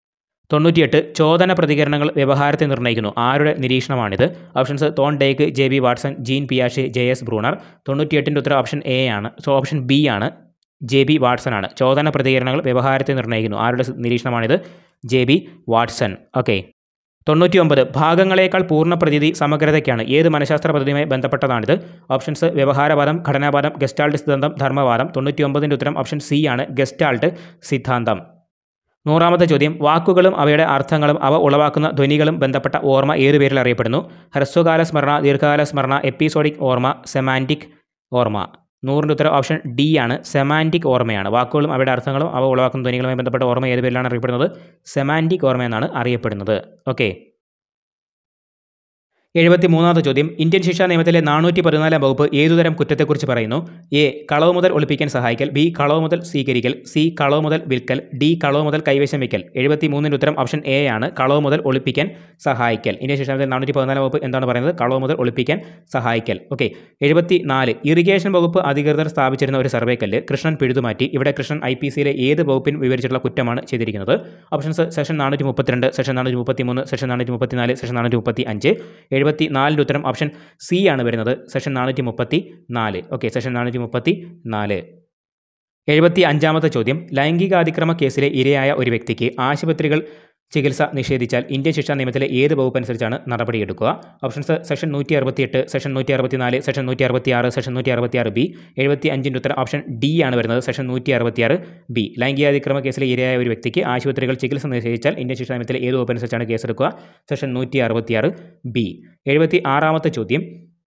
തൊണ്ണൂറ്റിയെട്ട് ചോദന പ്രതികരണങ്ങൾ വ്യവഹാരത്തെ നിർണ്ണയിക്കുന്നു ആരുടെ നിരീക്ഷണമാണിത് options Thorndike J B Watson Jean പിയാഷെ ജെ എസ് ബ്രൂണർ തൊണ്ണൂറ്റിയെട്ടിൻ്റെ ഉത്തരം ഓപ്ഷൻ എ ആണ് സോ ഓപ്ഷൻ ബി ആണ് ജെ ബി വാട്സൺ ആണ് ചോദന പ്രതികരണങ്ങൾ വ്യവഹാരത്തെ നിർണ്ണയിക്കുന്നു ആരുടെ നിരീക്ഷണമാണിത് ജെ ബി വാട്സൺ ഓക്കെ തൊണ്ണൂറ്റി ഒമ്പത് ഭാഗങ്ങളേക്കാൾ പൂർണ്ണ പ്രതീതി സമഗ്രതയ്ക്കാണ് ഏത് മനഃശാസ്ത്ര പദ്ധതിയുമായി ബന്ധപ്പെട്ടതാണിത് ഓപ്ഷൻസ് വ്യവഹാരവാദം ഘടനാവാദം ഗസ്റ്റാൾട്ട് സിദ്ധാന്തം ധർമ്മവാദം തൊണ്ണൂറ്റി ഒമ്പതിൻ്റെ ഉത്തരം ഓപ്ഷൻ സി ആണ് ഗസ്റ്റാൾട്ട് സിദ്ധാന്തം നൂറാമത്തെ ചോദ്യം വാക്കുകളും അവയുടെ അർത്ഥങ്ങളും അവ ഉളവാക്കുന്ന ധ്വനികളും ബന്ധപ്പെട്ട ഓർമ്മ ഏതു പേരിൽ അറിയപ്പെടുന്നു ഹ്രസ്വകാല സ്മരണ ദീർഘകാല സ്മരണ എപ്പിസോഡിക് ഓർമ്മ സെമാൻറ്റിക് ഓർമ്മ നൂറിൻ്റെ ഉത്തരം ഓപ്ഷൻ ഡി ആണ് സെമാൻറ്റിക് ഓർമ്മയാണ് വാക്കുകളും അവയുടെ അർത്ഥങ്ങളും അവ ഉളവാക്കുന്ന ധ്വനികളുമായി ബന്ധപ്പെട്ട ഓർമ്മ ഏത് പേരിലാണ് അറിയപ്പെടുന്നത് സെമാൻറ്റിക് ഓർമ്മ എന്നാണ് അറിയപ്പെടുന്നത് ഓക്കെ എഴുപത്തി മൂന്നാമത്തെ ചോദ്യം ഇന്ത്യൻ ശിക്ഷാ നിയമത്തിലെ നാനൂറ്റി പതിനാലാം വകുപ്പ് ഏതുതരം കുറ്റത്തെക്കുറിച്ച് പറയുന്നു എ കളവ് മുതൽ ഒളിപ്പിക്കാൻ സഹായിക്കൽ ബി കളവ് മുതൽ സ്വീകരിക്കൽ സി കളവ് മുതൽ വിൽക്കൽ ഡി കളവ് മുതൽ കൈവശം വയ്ക്കൽ എഴുപത്തി മൂന്നിൻ്റെ ഉത്തരം ഓപ്ഷൻ എ ആണ് കളവ് മുതൽ ഒളിപ്പിക്കാൻ സഹായിക്കൽ ഇന്ത്യൻ ശിക്ഷാ നിയമത്തിലെ നാനൂറ്റി പതിനാലാം വകുപ്പ് എന്താണ് പറയുന്നത് കളവ് മുതൽ ഒളിപ്പിക്കാൻ സഹായിക്കൽ ഓക്കെ എഴുപത്തി നാല് ഇറിഗേഷൻ വകുപ്പ് അധികൃതർ സ്ഥാപിച്ചിരുന്ന ഒരു സർവേക്കല്ല് കൃഷ്ണൻ പിഴുതുമാറ്റി ഇവിടെ കൃഷ്ണൻ ഐ പി സിയിലെ ഏത് വകുപ്പിൻ വിവരിച്ചിട്ടുള്ള കുറ്റമാണ് ചെയ്തിരിക്കുന്നത് ഓപ്ഷൻസ് സെഷൻ നാനൂറ്റി മുപ്പത്തിരണ്ട് സെഷൻ നാനൂറ്റി മുപ്പത്തി മൂന്ന് സെഷൻ നാനൂറ്റി മുപ്പത്തിനാല് സെഷൻ നാനൂറ്റി മുപ്പത്തി അഞ്ച് എഴുപത്തി നാലിൻ്റെ ഉത്തരം ഓപ്ഷൻ സി ആണ് വരുന്നത് സെഷൻ നാനൂറ്റി മുപ്പത്തി നാല് ഓക്കെ സെഷൻ നാനൂറ്റി മുപ്പത്തി നാല് എഴുപത്തി അഞ്ചാമത്തെ ചോദ്യം ലൈംഗികാതിക്രമ കേസിലെ ഇരയായ ഒരു വ്യക്തിക്ക് ആശുപത്രികൾ ചികിത്സ നിഷേധിച്ചാൽ ഇന്ത്യൻ ശിക്ഷാ നിയമത്തിലെ ഏത് വകുപ്പ് അനുസരിച്ചാണ് നടപടിയെടുക്കുക ഓപ്ഷൻസ് സെഷൻ നൂറ്റി അറുപത്തിയെട്ട് സെഷൻ നൂറ്റി അറുപത്തിനാല് സെഷൻ നൂറ്റി അറുപത്തിയാറ് സെഷൻ നൂറ്റി അറുപത്തിയാറ് ബി എഴുപത്തി അഞ്ചിൻ്റെ ഉത്തരം ഓപ്ഷൻ ഡി ആണ് വരുന്നത് സെഷൻ നൂറ്റി അറുപത്തിയാറ് ബി ലൈംഗികാതിക്രമ കേസിലെ ഇരയായ ഒരു വ്യക്തിക്ക് ആശുപത്രികൾ ചികിത്സ നിഷേധിച്ചാൽ ഇന്ത്യൻ ശിക്ഷാ നിയമത്തിലെ ഏത് വകുപ്പ് അനുസരിച്ചാണ് കേസെടുക്കുക സെഷൻ നൂറ്റി അറുപത്തിയാറ് ബി എഴുപത്തി ആറാമത്തെ ചോദ്യം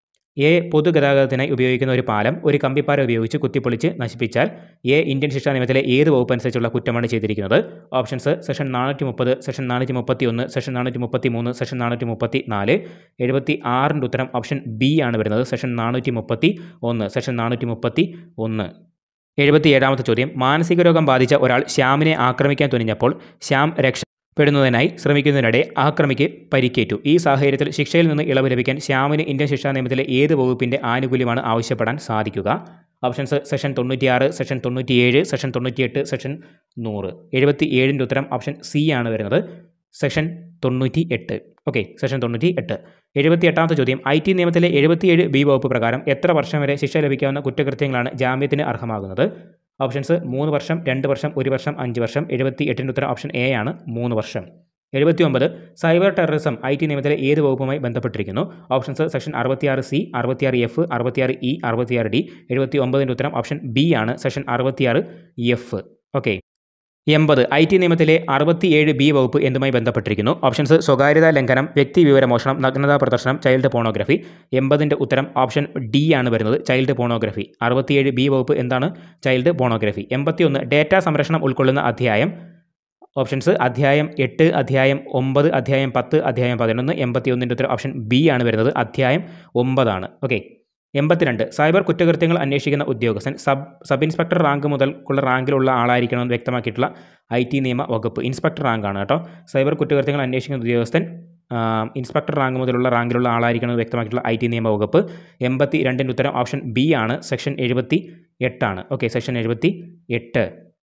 എ പൊതുഗതാഗതത്തിനായി ഉപയോഗിക്കുന്ന ഒരു പാലം ഒരു കമ്പിപ്പാര ഉപയോഗിച്ച് കുത്തിപ്പൊളിച്ച് നശിപ്പിച്ചാൽ എ ഇന്ത്യൻ ശിക്ഷാ നിയമത്തിലെ ഏത് വകുപ്പ് അനുസരിച്ചുള്ള കുറ്റമാണ് ചെയ്തിരിക്കുന്നത് ഓപ്ഷൻസ് സെഷൻ നാനൂറ്റി മുപ്പത് സെഷൻ നാനൂറ്റി മുപ്പത്തി ഒന്ന് സെഷൻ നാനൂറ്റി മുപ്പത്തി മൂന്ന് സെഷൻ നാനൂറ്റി മുപ്പത്തി നാല് എഴുപത്തി ആറിൻ്റെ ഉത്തരം ഓപ്ഷൻ ബി ആണ് വരുന്നത് സെഷൻ നാനൂറ്റി മുപ്പത്തി ഒന്ന് സെഷൻ നാനൂറ്റി മുപ്പത്തി ഒന്ന് എഴുപത്തി ഏഴാമത്തെ ചോദ്യം മാനസിക രോഗം ബാധിച്ച ഒരാൾ ശ്യാമിനെ ആക്രമിക്കാൻ തുനിഞ്ഞപ്പോൾ ശ്യാം രക്ഷപ്പെടുന്നതിനായി ശ്രമിക്കുന്നതിനിടെ ആക്രമിക്ക് പരിക്കേറ്റു ഈ സാഹചര്യത്തിൽ ശിക്ഷയിൽ നിന്ന് ഇളവ് ലഭിക്കാൻ ശ്യാമിന് ഇന്ത്യൻ ശിക്ഷാ നിയമത്തിലെ ഏത് വകുപ്പിൻ്റെ ആനുകൂല്യമാണ് ആവശ്യപ്പെടാൻ സാധിക്കുക ഓപ്ഷൻസ് സെഷൻ തൊണ്ണൂറ്റിയാറ് സെഷൻ തൊണ്ണൂറ്റിയേഴ് സെഷൻ തൊണ്ണൂറ്റിയെട്ട് സെഷൻ നൂറ് എഴുപത്തി ഏഴിൻ്റെ ഉത്തരം ഓപ്ഷൻ സി ആണ് വരുന്നത് സെഷൻ തൊണ്ണൂറ്റി എട്ട് ഓക്കെ സെഷൻ തൊണ്ണൂറ്റി എട്ട് എഴുപത്തി എട്ടാമത്തെ ചോദ്യം ഐ ടി നിയമത്തിലെ എഴുപത്തിയേഴ് ബി വകുപ്പ് പ്രകാരം എത്ര വർഷം വരെ ശിക്ഷ ലഭിക്കാവുന്ന കുറ്റകൃത്യങ്ങളാണ് ജാമ്യത്തിന് അർഹമാകുന്നത് ഓപ്ഷൻസ് മൂന്ന് വർഷം രണ്ട് വർഷം ഒരു വർഷം അഞ്ച് വർഷം എഴുപത്തി എട്ടിൻ്റെ ഉത്തരം ഓപ്ഷൻ എ ആണ് മൂന്ന് വർഷം എഴുപത്തി ഒമ്പത് സൈബർ ടെററിസം ഐ ടി നിയമത്തിലെ ഏത് വകുപ്പുമായി ബന്ധപ്പെട്ടിരിക്കുന്നു ഓപ്ഷൻസ് സെക്ഷൻ അറുപത്തിയാറ് സി അറുപത്തിയാറ് എഫ് അറുപത്തിയാറ് ഇ അറുപത്തിയാറ് ഡി എഴുപത്തി ഒമ്പതിൻ്റെ ഉത്തരം ഓപ്ഷൻ ബി ആണ് സെക്ഷൻ അറുപത്തിയാറ് എഫ് ഓക്കെ എൺപത് ഐ ടി നിയമത്തിലെ അറുപത്തിയേഴ് ബി വകുപ്പ് എന്തുമായി ബന്ധപ്പെട്ടിരിക്കുന്നു ഓപ്ഷൻസ് സ്വകാര്യതാ ലംഘനം വ്യക്തി വിവരമോഷണം നഗ്നതാ പ്രദർശനം ചൈൽഡ് പോണോഗ്രഫി എൺപതിൻ്റെ ഉത്തരം ഓപ്ഷൻ ഡി ആണ് വരുന്നത് ചൈൽഡ് പോണോഗ്രഫി അറുപത്തിയേഴ് ബി വകുപ്പ് എന്താണ് ചൈൽഡ് പോണോഗ്രഫി എൺപത്തിയൊന്ന് ഡേറ്റ സംരക്ഷണം ഉൾക്കൊള്ളുന്ന അധ്യായം ഓപ്ഷൻസ് അധ്യായം എട്ട് അധ്യായം ഒമ്പത് അധ്യായം പത്ത് അധ്യായം പതിനൊന്ന് എൺപത്തിയൊന്നിൻ്റെ ഉത്തരം ഓപ്ഷൻ ബി ആണ് വരുന്നത് അധ്യായം ഒമ്പതാണ് ഓക്കെ എൺപത്തിരണ്ട് സൈബർ കുറ്റകൃത്യങ്ങൾ അന്വേഷിക്കുന്ന ഉദ്യോഗസ്ഥൻ സബ് സബ് ഇൻസ്പെക്ടർ റാങ്ക് മുതൽക്കുള്ള റാങ്കിലുള്ള ആളായിരിക്കണമെന്ന് വ്യക്തമാക്കിയിട്ടുള്ള ഐ ടി നിയമ വകുപ്പ് ഇൻസ്പെക്ടർ റാങ്കാണ് കേട്ടോ സൈബർ കുറ്റകൃത്യങ്ങൾ അന്വേഷിക്കുന്ന ഉദ്യോഗസ്ഥൻ ഇൻസ്പെക്ടർ റാങ്ക് മുതലുള്ള റാങ്കിലുള്ള ആളായിരിക്കണമെന്ന് വ്യക്തമാക്കിയിട്ടുള്ള ഐ ടി നിയമ വകുപ്പ് എൺപത്തി രണ്ടിൻ്റെ ഉത്തരം ഓപ്ഷൻ ബി ആണ് സെക്ഷൻ എഴുപത്തി എട്ടാണ് ഓക്കെ സെക്ഷൻ എഴുപത്തി എട്ട്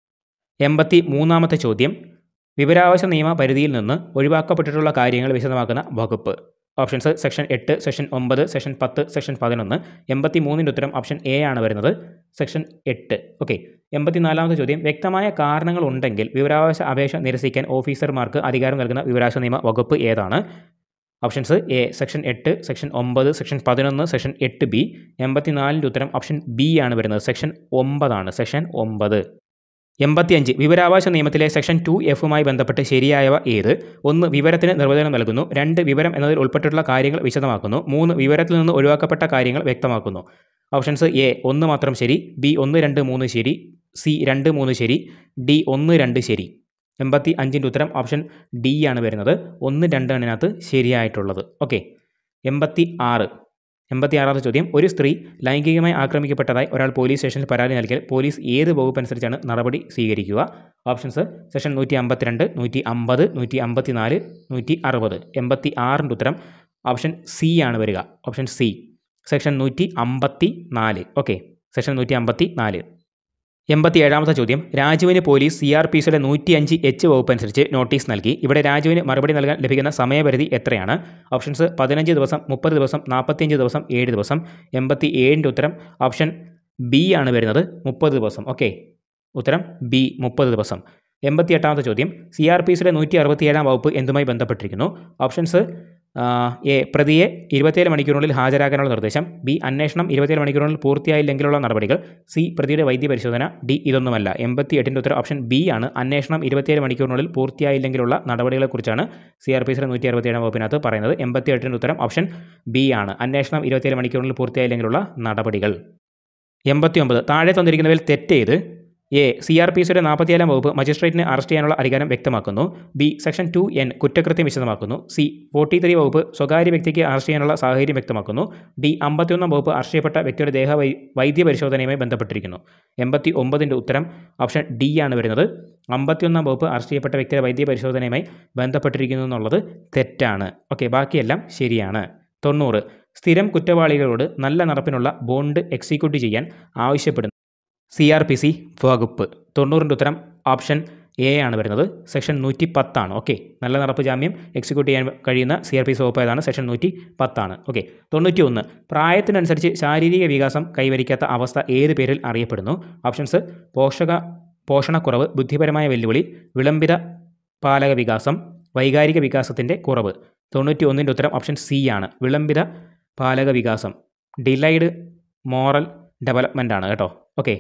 എൺപത്തി മൂന്നാമത്തെ ചോദ്യം വിവരാവകാശ നിയമ പരിധിയിൽ നിന്ന് ഒഴിവാക്കപ്പെട്ടിട്ടുള്ള കാര്യങ്ങൾ വിശദമാക്കുന്ന വകുപ്പ് ഓപ്ഷൻസ് സെക്ഷൻ എട്ട് സെക്ഷൻ ഒമ്പത് സെക്ഷൻ പത്ത് സെക്ഷൻ പതിനൊന്ന് എൺപത്തി മൂന്നിൻ്റെ ഉത്തരം ഓപ്ഷൻ എ ആണ് വരുന്നത് സെക്ഷൻ എട്ട് ഓക്കെ എൺപത്തിനാലാമത്തെ ചോദ്യം വ്യക്തമായ കാരണങ്ങൾ ഉണ്ടെങ്കിൽ വിവരാവകാശ അപേക്ഷ നിരസിക്കാൻ ഓഫീസർമാർക്ക് അധികാരം നൽകുന്ന വിവരാവകാശ നിയമ വകുപ്പ് ഏതാണ് ഓപ്ഷൻസ് എ സെക്ഷൻ എട്ട് സെക്ഷൻ ഒമ്പത് സെക്ഷൻ പതിനൊന്ന് സെക്ഷൻ എട്ട് ബി എൺപത്തിനാലിൻ്റെ ഉത്തരം ഓപ്ഷൻ ബി ആണ് വരുന്നത് സെക്ഷൻ ഒമ്പതാണ് സെക്ഷൻ ഒമ്പത് എൺപത്തിയഞ്ച് വിവരാവകാശ നിയമത്തിലെ സെക്ഷൻ ടു എഫുമായി ബന്ധപ്പെട്ട് ശരിയായവ ഏത് ഒന്ന് വിവരത്തിന് നിർവചനം നൽകുന്നു രണ്ട് വിവരം എന്നതിൽ ഉൾപ്പെട്ടിട്ടുള്ള കാര്യങ്ങൾ വിശദമാക്കുന്നു മൂന്ന് വിവരത്തിൽ നിന്ന് ഒഴിവാക്കപ്പെട്ട കാര്യങ്ങൾ വ്യക്തമാക്കുന്നു ഓപ്ഷൻസ് എ ഒന്ന് മാത്രം ശരി ബി ഒന്ന് രണ്ട് മൂന്ന് ശരി സി രണ്ട് മൂന്ന് ശരി ഡി ഒന്ന് രണ്ട് ശരി എൺപത്തി അഞ്ചിൻ്റെ ഉത്തരം ഓപ്ഷൻ ഡി ആണ് വരുന്നത് ഒന്ന് രണ്ടാണ് ഇതിനകത്ത് ശരിയായിട്ടുള്ളത് ഓക്കെ എൺപത്തി ആറ് എൺപത്തി ആറാമത്തെ ചോദ്യം ഒരു സ്ത്രീ ലൈംഗികമായി ആക്രമിക്കപ്പെട്ടതായി ഒരാൾ പോലീസ് സ്റ്റേഷനിൽ പരാതി നൽകിയാൽ പോലീസ് ഏത് വകുപ്പ് അനുസരിച്ചാണ് നടപടി സ്വീകരിക്കുക ഓപ്ഷൻസ് സെഷൻ നൂറ്റി അമ്പത്തിരണ്ട് നൂറ്റി അമ്പത് നൂറ്റി അമ്പത്തി നാല് നൂറ്റി അറുപത് എൺപത്തി ആറിൻ്റെ ഉത്തരം ഓപ്ഷൻ സി ആണ് വരിക ഓപ്ഷൻ സി സെക്ഷൻ നൂറ്റി അമ്പത്തി നാല് ഓക്കെ സെക്ഷൻ നൂറ്റി അമ്പത്തി നാല് എൺപത്തി ഏഴാമത്തെ ചോദ്യം രാജുവിന് പോലീസ് സി ആർ പി സിയുടെ നൂറ്റി അഞ്ച് എച്ച് വകുപ്പ് അനുസരിച്ച് നോട്ടീസ് നൽകി ഇവിടെ രാജുവിന് മറുപടി നൽകാൻ ലഭിക്കുന്ന സമയപരിധി എത്രയാണ് ഓപ്ഷൻസ് പതിനഞ്ച് ദിവസം മുപ്പത് ദിവസം നാൽപ്പത്തിയഞ്ച് ദിവസം ഏഴ് ദിവസം എൺപത്തി ഏഴിൻ്റെ ഉത്തരം ഓപ്ഷൻ ബി ആണ് വരുന്നത് മുപ്പത് ദിവസം ഓക്കെ ഉത്തരം ബി മുപ്പത് ദിവസം എൺപത്തി എട്ടാമത്തെ ചോദ്യം സി ആർ പി സിയുടെ നൂറ്റി അറുപത്തിയേഴാം വകുപ്പ് എന്തുമായി ബന്ധപ്പെട്ടിരിക്കുന്നു ഓപ്ഷൻസ് എ പ്രതിയെ ഇരുപത്തിയേഴ് മണിക്കൂറിനുള്ളിൽ ഹാജരാക്കാനുള്ള നിർദ്ദേശം ബി അന്വേഷണം ഇരുപത്തിയേഴ് മണിക്കൂറിനുള്ളിൽ പൂർത്തിയായില്ലെങ്കിലുള്ള നടപടികൾ സി പ്രതിയുടെ വൈദ്യപരിശോധന ഡി ഇതൊന്നുമല്ല എൺപത്തി എട്ടിൻ്റെ ഉത്തരം ഓപ്ഷൻ ബി ആണ് അന്വേഷണം ഇരുപത്തിയേഴ് മണിക്കൂറിനുള്ളിൽ പൂർത്തിയായില്ലെങ്കിലുള്ള നടപടികളെക്കുറിച്ചാണ് സി ആർ പി സിയുടെ നൂറ്റി അറുപത്തിയേഴാം വകുപ്പിനകത്ത് പറയുന്നത് എൺപത്തി എട്ടിൻ്റെ ഉത്തരം ഓപ്ഷൻ ബി ആണ് അന്വേഷണം ഇരുപത്തിയേഴ് മണിക്കൂറിനുള്ളിൽ പൂർത്തിയായില്ലെങ്കിലുള്ള നടപടികൾ എൺപത്തി ഒമ്പത് താഴെ തന്നിരിക്കുന്നവയിൽ തെറ്റ് ചെയ്ത് എ സി ആർ പി സിയുടെ നാൽപ്പത്തിയേഴാം വകുപ്പ് മജിസ്ട്രേറ്റിന് അറസ്റ്റ് ചെയ്യാനുള്ള അധികാരം വ്യക്തമാക്കുന്നു ബി സെക്ഷൻ ടു എൻ കുറ്റകൃത്യം വിശദമാക്കുന്നു സി ഫോർട്ടി ത്രീ വകുപ്പ് സ്വകാര്യ വ്യക്തിക്ക് അറസ്റ്റ് ചെയ്യാനുള്ള സാഹചര്യം വ്യക്തമാക്കുന്നു ഡി അമ്പത്തിയൊന്നാം വകുപ്പ് അറസ്റ്റ് ചെയ്യപ്പെട്ട വ്യക്തിയുടെ ദേഹ വൈ വൈദ്യ പരിശോധനയുമായി ബന്ധപ്പെട്ടിരിക്കുന്നു എൺപത്തി ഒമ്പതിൻ്റെ ഉത്തരം ഓപ്ഷൻ ഡി ആണ് വരുന്നത് അമ്പത്തിയൊന്നാം വകുപ്പ് അറസ്റ്റ് ചെയ്യപ്പെട്ട വ്യക്തിയുടെ വൈദ്യ പരിശോധനയുമായി ബന്ധപ്പെട്ടിരിക്കുന്നു എന്നുള്ളത് തെറ്റാണ് ഓക്കെ ബാക്കിയെല്ലാം ശരിയാണ് തൊണ്ണൂറ് സ്ഥിരം കുറ്റവാളികളോട് നല്ല നടപ്പിനുള്ള ബോണ്ട് എക്സിക്യൂട്ട് ചെയ്യാൻ ആവശ്യപ്പെടുന്നു സി ആർ പി സി വകുപ്പ് തൊണ്ണൂറിൻ്റെ ഉത്തരം ഓപ്ഷൻ എ ആണ് വരുന്നത് സെക്ഷൻ നൂറ്റി പത്താണ് ഓക്കെ നല്ല നടപ്പ് ജാമ്യം എക്സിക്യൂട്ട് ചെയ്യാൻ കഴിയുന്ന സി ആർ പി സി വകുപ്പ് ഏതാണ് സെക്ഷൻ നൂറ്റി പത്താണ് ഓക്കെ തൊണ്ണൂറ്റി ഒന്ന് പ്രായത്തിനനുസരിച്ച് ശാരീരിക വികാസം കൈവരിക്കാത്ത അവസ്ഥ ഏത് പേരിൽ അറിയപ്പെടുന്നു ഓപ്ഷൻസ് പോഷക പോഷണക്കുറവ് ബുദ്ധിപരമായ വെല്ലുവിളി വിളംബിത പാലക വികാസം വൈകാരിക വികാസത്തിൻ്റെ കുറവ് തൊണ്ണൂറ്റി ഒന്നിൻ്റെ ഉത്തരം ഓപ്ഷൻ സി ആണ് വിളംബിത പാലക വികാസം ഡിലൈഡ് മോറൽ ഡെവലപ്മെൻ്റ് ആണ് കേട്ടോ ഓക്കെ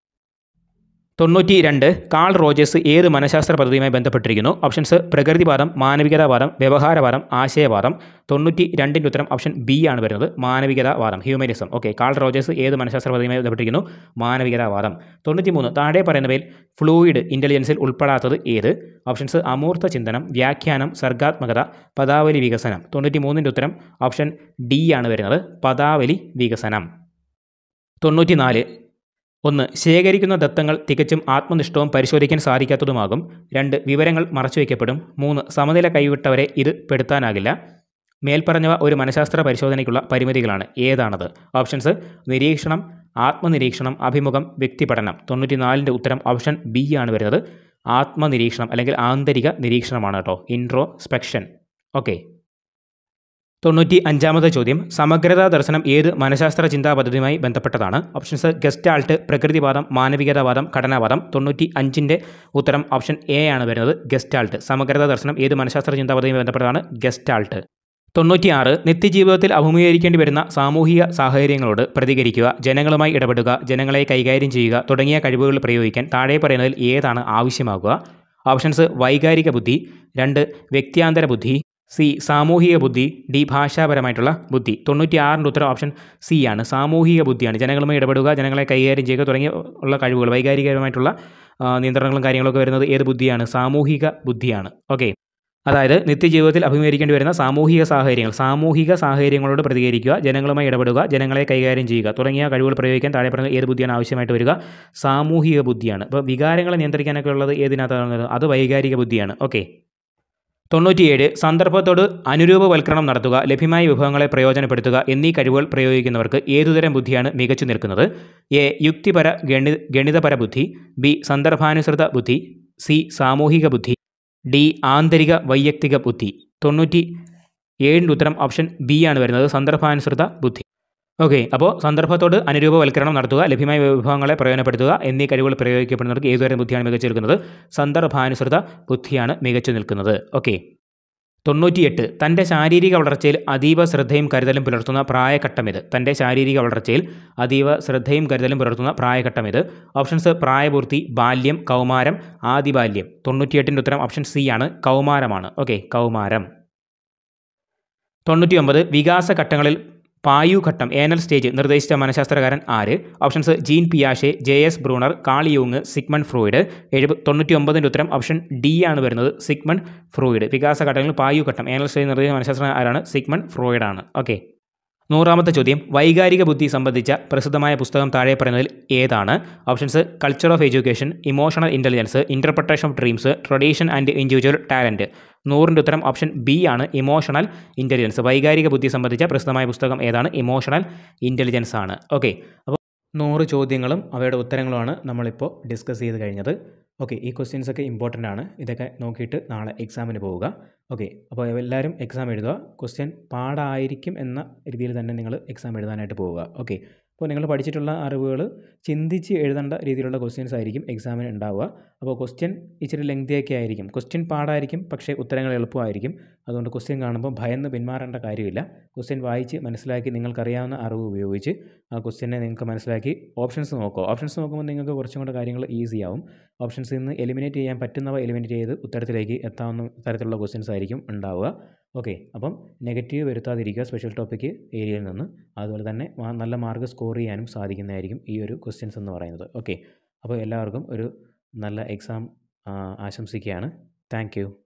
തൊണ്ണൂറ്റി രണ്ട് കാൾ റോജേഴ്സ് ഏത് മനഃശാസ്ത്ര പദ്ധതിയുമായി ബന്ധപ്പെട്ടിരിക്കുന്നു ഓപ്ഷൻസ് പ്രകൃതിവാദം മാനവികതാവാദം വ്യവഹാരവാദം ആശയവാദം തൊണ്ണൂറ്റി രണ്ടിൻ്റെ ഉത്തരം ഓപ്ഷൻ ബി ആണ് വരുന്നത് മാനവികതാവാദം ഹ്യൂമനിസം ഓക്കെ കാൾ റോജേഴ്സ് ഏത് മനഃശാസ്ത്ര പദ്ധതിയുമായി ബന്ധപ്പെട്ടിരിക്കുന്നു മാനവികതാവാദം തൊണ്ണൂറ്റി മൂന്ന് താഴെ പറയുന്നവയിൽ ഫ്ലൂയിഡ് ഇൻ്റലിജൻസിൽ ഉൾപ്പെടാത്തത് ഏത് ഓപ്ഷൻസ് അമൂർത്ത ചിന്തനം വ്യാഖ്യാനം സർഗാത്മകത പദാവലി വികസനം തൊണ്ണൂറ്റി മൂന്നിൻ്റെ ഉത്തരം ഓപ്ഷൻ ഡി ആണ് വരുന്നത് പദാവലി വികസനം തൊണ്ണൂറ്റിനാല് ഒന്ന് ശേഖരിക്കുന്ന ദത്തങ്ങൾ തികച്ചും ആത്മനിഷ്ഠവും പരിശോധിക്കാൻ സാധിക്കാത്തതുമാകും രണ്ട് വിവരങ്ങൾ മറച്ചുവെക്കപ്പെടും മൂന്ന് സമനില കൈവിട്ടവരെ ഇത് പെടുത്താനാകില്ല മേൽപ്പറഞ്ഞവ ഒരു മനഃശാസ്ത്ര പരിശോധനയ്ക്കുള്ള പരിമിതികളാണ് ഏതാണത് ഓപ്ഷൻസ് നിരീക്ഷണം ആത്മനിരീക്ഷണം അഭിമുഖം വ്യക്തിപഠനം തൊണ്ണൂറ്റിനാലിൻ്റെ ഉത്തരം ഓപ്ഷൻ ബി ആണ് വരുന്നത് ആത്മനിരീക്ഷണം അല്ലെങ്കിൽ ആന്തരിക നിരീക്ഷണമാണ് കേട്ടോ ഇൻട്രോസ്പെക്ഷൻ ഓക്കെ തൊണ്ണൂറ്റി അഞ്ചാമത്തെ ചോദ്യം സമഗ്രതാ ദർശനം ഏത് മനഃശാസ്ത്ര ചിന്താ പദ്ധതിയുമായി ബന്ധപ്പെട്ടതാണ് ഓപ്ഷൻസ് ഗസ്റ്റാൾട്ട് പ്രകൃതിവാദം മാനവികതാവാദം ഘടനാവാദം തൊണ്ണൂറ്റി അഞ്ചിൻ്റെ ഉത്തരം ഓപ്ഷൻ എ ആണ് വരുന്നത് ഗസ്റ്റാൾട്ട് സമഗ്രതാ ദർശനം ഏത് മനഃശാസ്ത്ര ചിന്താ പദ്ധതിയുമായി ബന്ധപ്പെട്ടതാണ് ഗസ്റ്റാൾട്ട് തൊണ്ണൂറ്റിയാറ് നിത്യജീവിതത്തിൽ അഭിമുഖീകരിക്കേണ്ടി വരുന്ന സാമൂഹിക സാഹചര്യങ്ങളോട് പ്രതികരിക്കുക ജനങ്ങളുമായി ഇടപെടുക ജനങ്ങളെ കൈകാര്യം ചെയ്യുക തുടങ്ങിയ കഴിവുകൾ പ്രയോഗിക്കാൻ താഴെ പറയുന്നതിൽ ഏതാണ് ആവശ്യമാകുക ഓപ്ഷൻസ് വൈകാരിക ബുദ്ധി രണ്ട് വ്യക്തിയാന്തര ബുദ്ധി സി സാമൂഹിക ബുദ്ധി ഡി ഭാഷാപരമായിട്ടുള്ള ബുദ്ധി തൊണ്ണൂറ്റി ആറിൻ്റെ ഉത്തരം ഓപ്ഷൻ സി ആണ് സാമൂഹിക ബുദ്ധിയാണ് ജനങ്ങളുമായി ഇടപെടുക ജനങ്ങളെ കൈകാര്യം ചെയ്യുക തുടങ്ങിയ ഉള്ള കഴിവുകൾ വൈകാരികപരമായിട്ടുള്ള ആ, നിയന്ത്രണങ്ങളും കാര്യങ്ങളൊക്കെ വരുന്നത് ഏത് ബുദ്ധിയാണ് സാമൂഹിക ബുദ്ധിയാണ് ഓക്കെ അതായത് നിത്യജീവിതത്തിൽ അഭിമുഖീകരിക്കേണ്ടി വരുന്ന സാമൂഹിക സാഹചര്യങ്ങൾ സാമൂഹിക സാഹചര്യങ്ങളോട് പ്രതികരിക്കുക ജനങ്ങളുമായി ഇടപെടുക ജനങ്ങളെ കൈകാര്യം ചെയ്യുക തുടങ്ങിയ കഴിവുകൾ പ്രയോഗിക്കാൻ താഴെ പറഞ്ഞ ഏത് ബുദ്ധിയാണ് ആവശ്യമായിട്ട് വരിക സാമൂഹിക ബുദ്ധിയാണ് അപ്പോൾ വികാരങ്ങളെ നിയന്ത്രിക്കാനൊക്കെ ഉള്ളത് ഏതിനകത്താണ് അത് വൈകാരിക ബുദ്ധിയാണ് ഓക്കെ തൊണ്ണൂറ്റിയേഴ് സന്ദർഭത്തോട് അനുരൂപവൽക്കരണം നടത്തുക ലഭ്യമായ വിഭവങ്ങളെ പ്രയോജനപ്പെടുത്തുക എന്നീ കഴിവുകൾ പ്രയോഗിക്കുന്നവർക്ക് ഏതുതരം ബുദ്ധിയാണ് മികച്ചു നിൽക്കുന്നത് എ യുക്തിപര ഗണി ഗണിതപര ബുദ്ധി ബി സന്ദർഭാനുസൃത ബുദ്ധി സി സാമൂഹിക ബുദ്ധി ഡി ആന്തരിക വൈയക്തിക ബുദ്ധി തൊണ്ണൂറ്റി ഏഴിൻ്റെ ഉത്തരം ഓപ്ഷൻ ബി ആണ് വരുന്നത് സന്ദർഭാനുസൃത ബുദ്ധി ഓക്കെ അപ്പോൾ സന്ദർഭത്തോട് അനുരൂപവൽക്കരണം നടത്തുക ലഭ്യമായ വിഭവങ്ങളെ പ്രയോജനപ്പെടുത്തുക എന്നീ കഴിവുകൾ പ്രയോഗിക്കപ്പെടുന്നവർക്ക് ഏതുതരം ബുദ്ധിയാണ് മികച്ചു നിൽക്കുന്നത് സന്ദർഭാനുസൃത ബുദ്ധിയാണ് മികച്ചു നിൽക്കുന്നത് ഓക്കെ തൊണ്ണൂറ്റിയെട്ട് തൻ്റെ ശാരീരിക വളർച്ചയിൽ അതീവ ശ്രദ്ധയും കരുതലും പുലർത്തുന്ന പ്രായഘട്ടമിത് തൻ്റെ ശാരീരിക വളർച്ചയിൽ അതീവ ശ്രദ്ധയും കരുതലും പുലർത്തുന്ന പ്രായഘട്ടമിത് ഓപ്ഷൻസ് പ്രായപൂർത്തി ബാല്യം കൗമാരം ആദിബാല്യം തൊണ്ണൂറ്റിയെട്ടിൻ്റെ ഉത്തരം ഓപ്ഷൻ സി ആണ് കൗമാരമാണ് ഓക്കെ കൗമാരം തൊണ്ണൂറ്റിയൊമ്പത് വികാസ ഘട്ടങ്ങളിൽ പായുഘട്ടം ഏനൽ സ്റ്റേജ് നിർദ്ദേശിച്ച മനഃശാസ്ത്രകാരൻ ആര് ഓപ്ഷൻസ് ജീൻ പിയാഷെ J S Bruner Carl Jung Sigmund Freud എഴുപ തൊണ്ണൂറ്റി ഒമ്പതിൻ്റെ ഉത്തരം ഓപ്ഷൻ ഡി ആണ് വരുന്നത് സിഗ്മണ്ട് ഫ്രോയിഡ് വികാസ ഘട്ടങ്ങളിൽ പായുഘട്ടം ഏനൽ സ്റ്റേജ് നിർദ്ദേശിച്ച മനഃശാസ്ത്രജ്ഞൻ ആരാണ് സിഗ്മണ്ട് ഫ്രോയിഡ് ആണ് ഓക്കെ നൂറാമത്തെ ചോദ്യം വൈകാരിക ബുദ്ധി സംബന്ധിച്ച പ്രസിദ്ധമായ പുസ്തകം താഴെ പറയുന്നതിൽ ഏതാണ് options culture of education emotional intelligence interpretation of dreams tradition and individual talent നൂറിൻ്റെ ഉത്തരം ഓപ്ഷൻ ബി ആണ് ഇമോഷണൽ ഇൻ്റലിജൻസ് വൈകാരിക ബുദ്ധി സംബന്ധിച്ച പ്രസിദ്ധമായ പുസ്തകം ഏതാണ് ഇമോഷണൽ ഇൻ്റലിജൻസ് ആണ് ഓക്കെ അപ്പോൾ നൂറ് ചോദ്യങ്ങളും അവയുടെ ഉത്തരങ്ങളുമാണ് നമ്മളിപ്പോൾ ഡിസ്കസ് ചെയ്ത് കഴിഞ്ഞത് ഓക്കെ ഈ ക്വസ്റ്റ്യൻസ് ഒക്കെ ഇമ്പോർട്ടൻ്റ് ആണ് ഇതൊക്കെ നോക്കിയിട്ട് നാളെ എക്സാമിന് പോവുക ഓക്കെ അപ്പോൾ എല്ലാവരും എക്സാം എഴുതുക ക്വസ്റ്റ്യൻ പാടായിരിക്കും എന്ന രീതിയിൽ തന്നെ നിങ്ങൾ എക്സാം എഴുതാനായിട്ട് പോവുക ഓക്കെ അപ്പോൾ നിങ്ങൾ പഠിച്ചിട്ടുള്ള അറിവുകൾ ചിന്തിച്ച് എഴുതേണ്ട രീതിയിലുള്ള ക്വസ്റ്റ്യൻസ് ആയിരിക്കും എക്സാമിന് ഉണ്ടാവുക അപ്പോൾ ക്വസ്റ്റ്യൻ ഇച്ചിരി ലെങ്തിയൊക്കെ ആയിരിക്കും ക്വസ്റ്റ്യൻ പാടായിരിക്കും പക്ഷേ ഉത്തരങ്ങൾ എളുപ്പമായിരിക്കും അതുകൊണ്ട് ക്വസ്റ്റ്യൻ കാണുമ്പോൾ ഭയന്ന് പിന്മാറേണ്ട കാര്യമില്ല ക്വസ്റ്റ്യൻ വായിച്ച് മനസ്സിലാക്കി നിങ്ങൾക്കറിയാവുന്ന അറിവ് ഉപയോഗിച്ച് ആ ക്വസ്റ്റ്യനെ നിങ്ങൾക്ക് മനസ്സിലാക്കി ഓപ്ഷൻസ് നോക്കുക ഓപ്ഷൻസ് നോക്കുമ്പോൾ നിങ്ങൾക്ക് കുറച്ചും കൂടെ കാര്യങ്ങൾ ഈസി ആവും ഓപ്ഷൻസിൽ നിന്ന് എലിമിനേറ്റ് ചെയ്യാൻ പറ്റുന്നവ എലിമിനേറ്റ് ചെയ്ത് ഉത്തരത്തിലേക്ക് എത്താവുന്ന തരത്തിലുള്ള ക്വസ്റ്റ്യൻസ് ആയിരിക്കും ഉണ്ടാവുക ഓക്കെ അപ്പം നെഗറ്റീവ് വരുത്താതിരിക്കുക സ്പെഷ്യൽ ടോപ്പിക്ക് ഏരിയയിൽ നിന്ന് അതുപോലെ തന്നെ നല്ല മാർക്ക് സ്കോർ ചെയ്യാനും സാധിക്കുന്നതായിരിക്കും ഈ ഒരു ക്വസ്റ്റ്യൻസ് എന്ന് പറയുന്നത് ഓക്കെ അപ്പോൾ എല്ലാവർക്കും ഒരു നല്ല എക്സാം ആശംസിക്കുകയാണ് താങ്ക്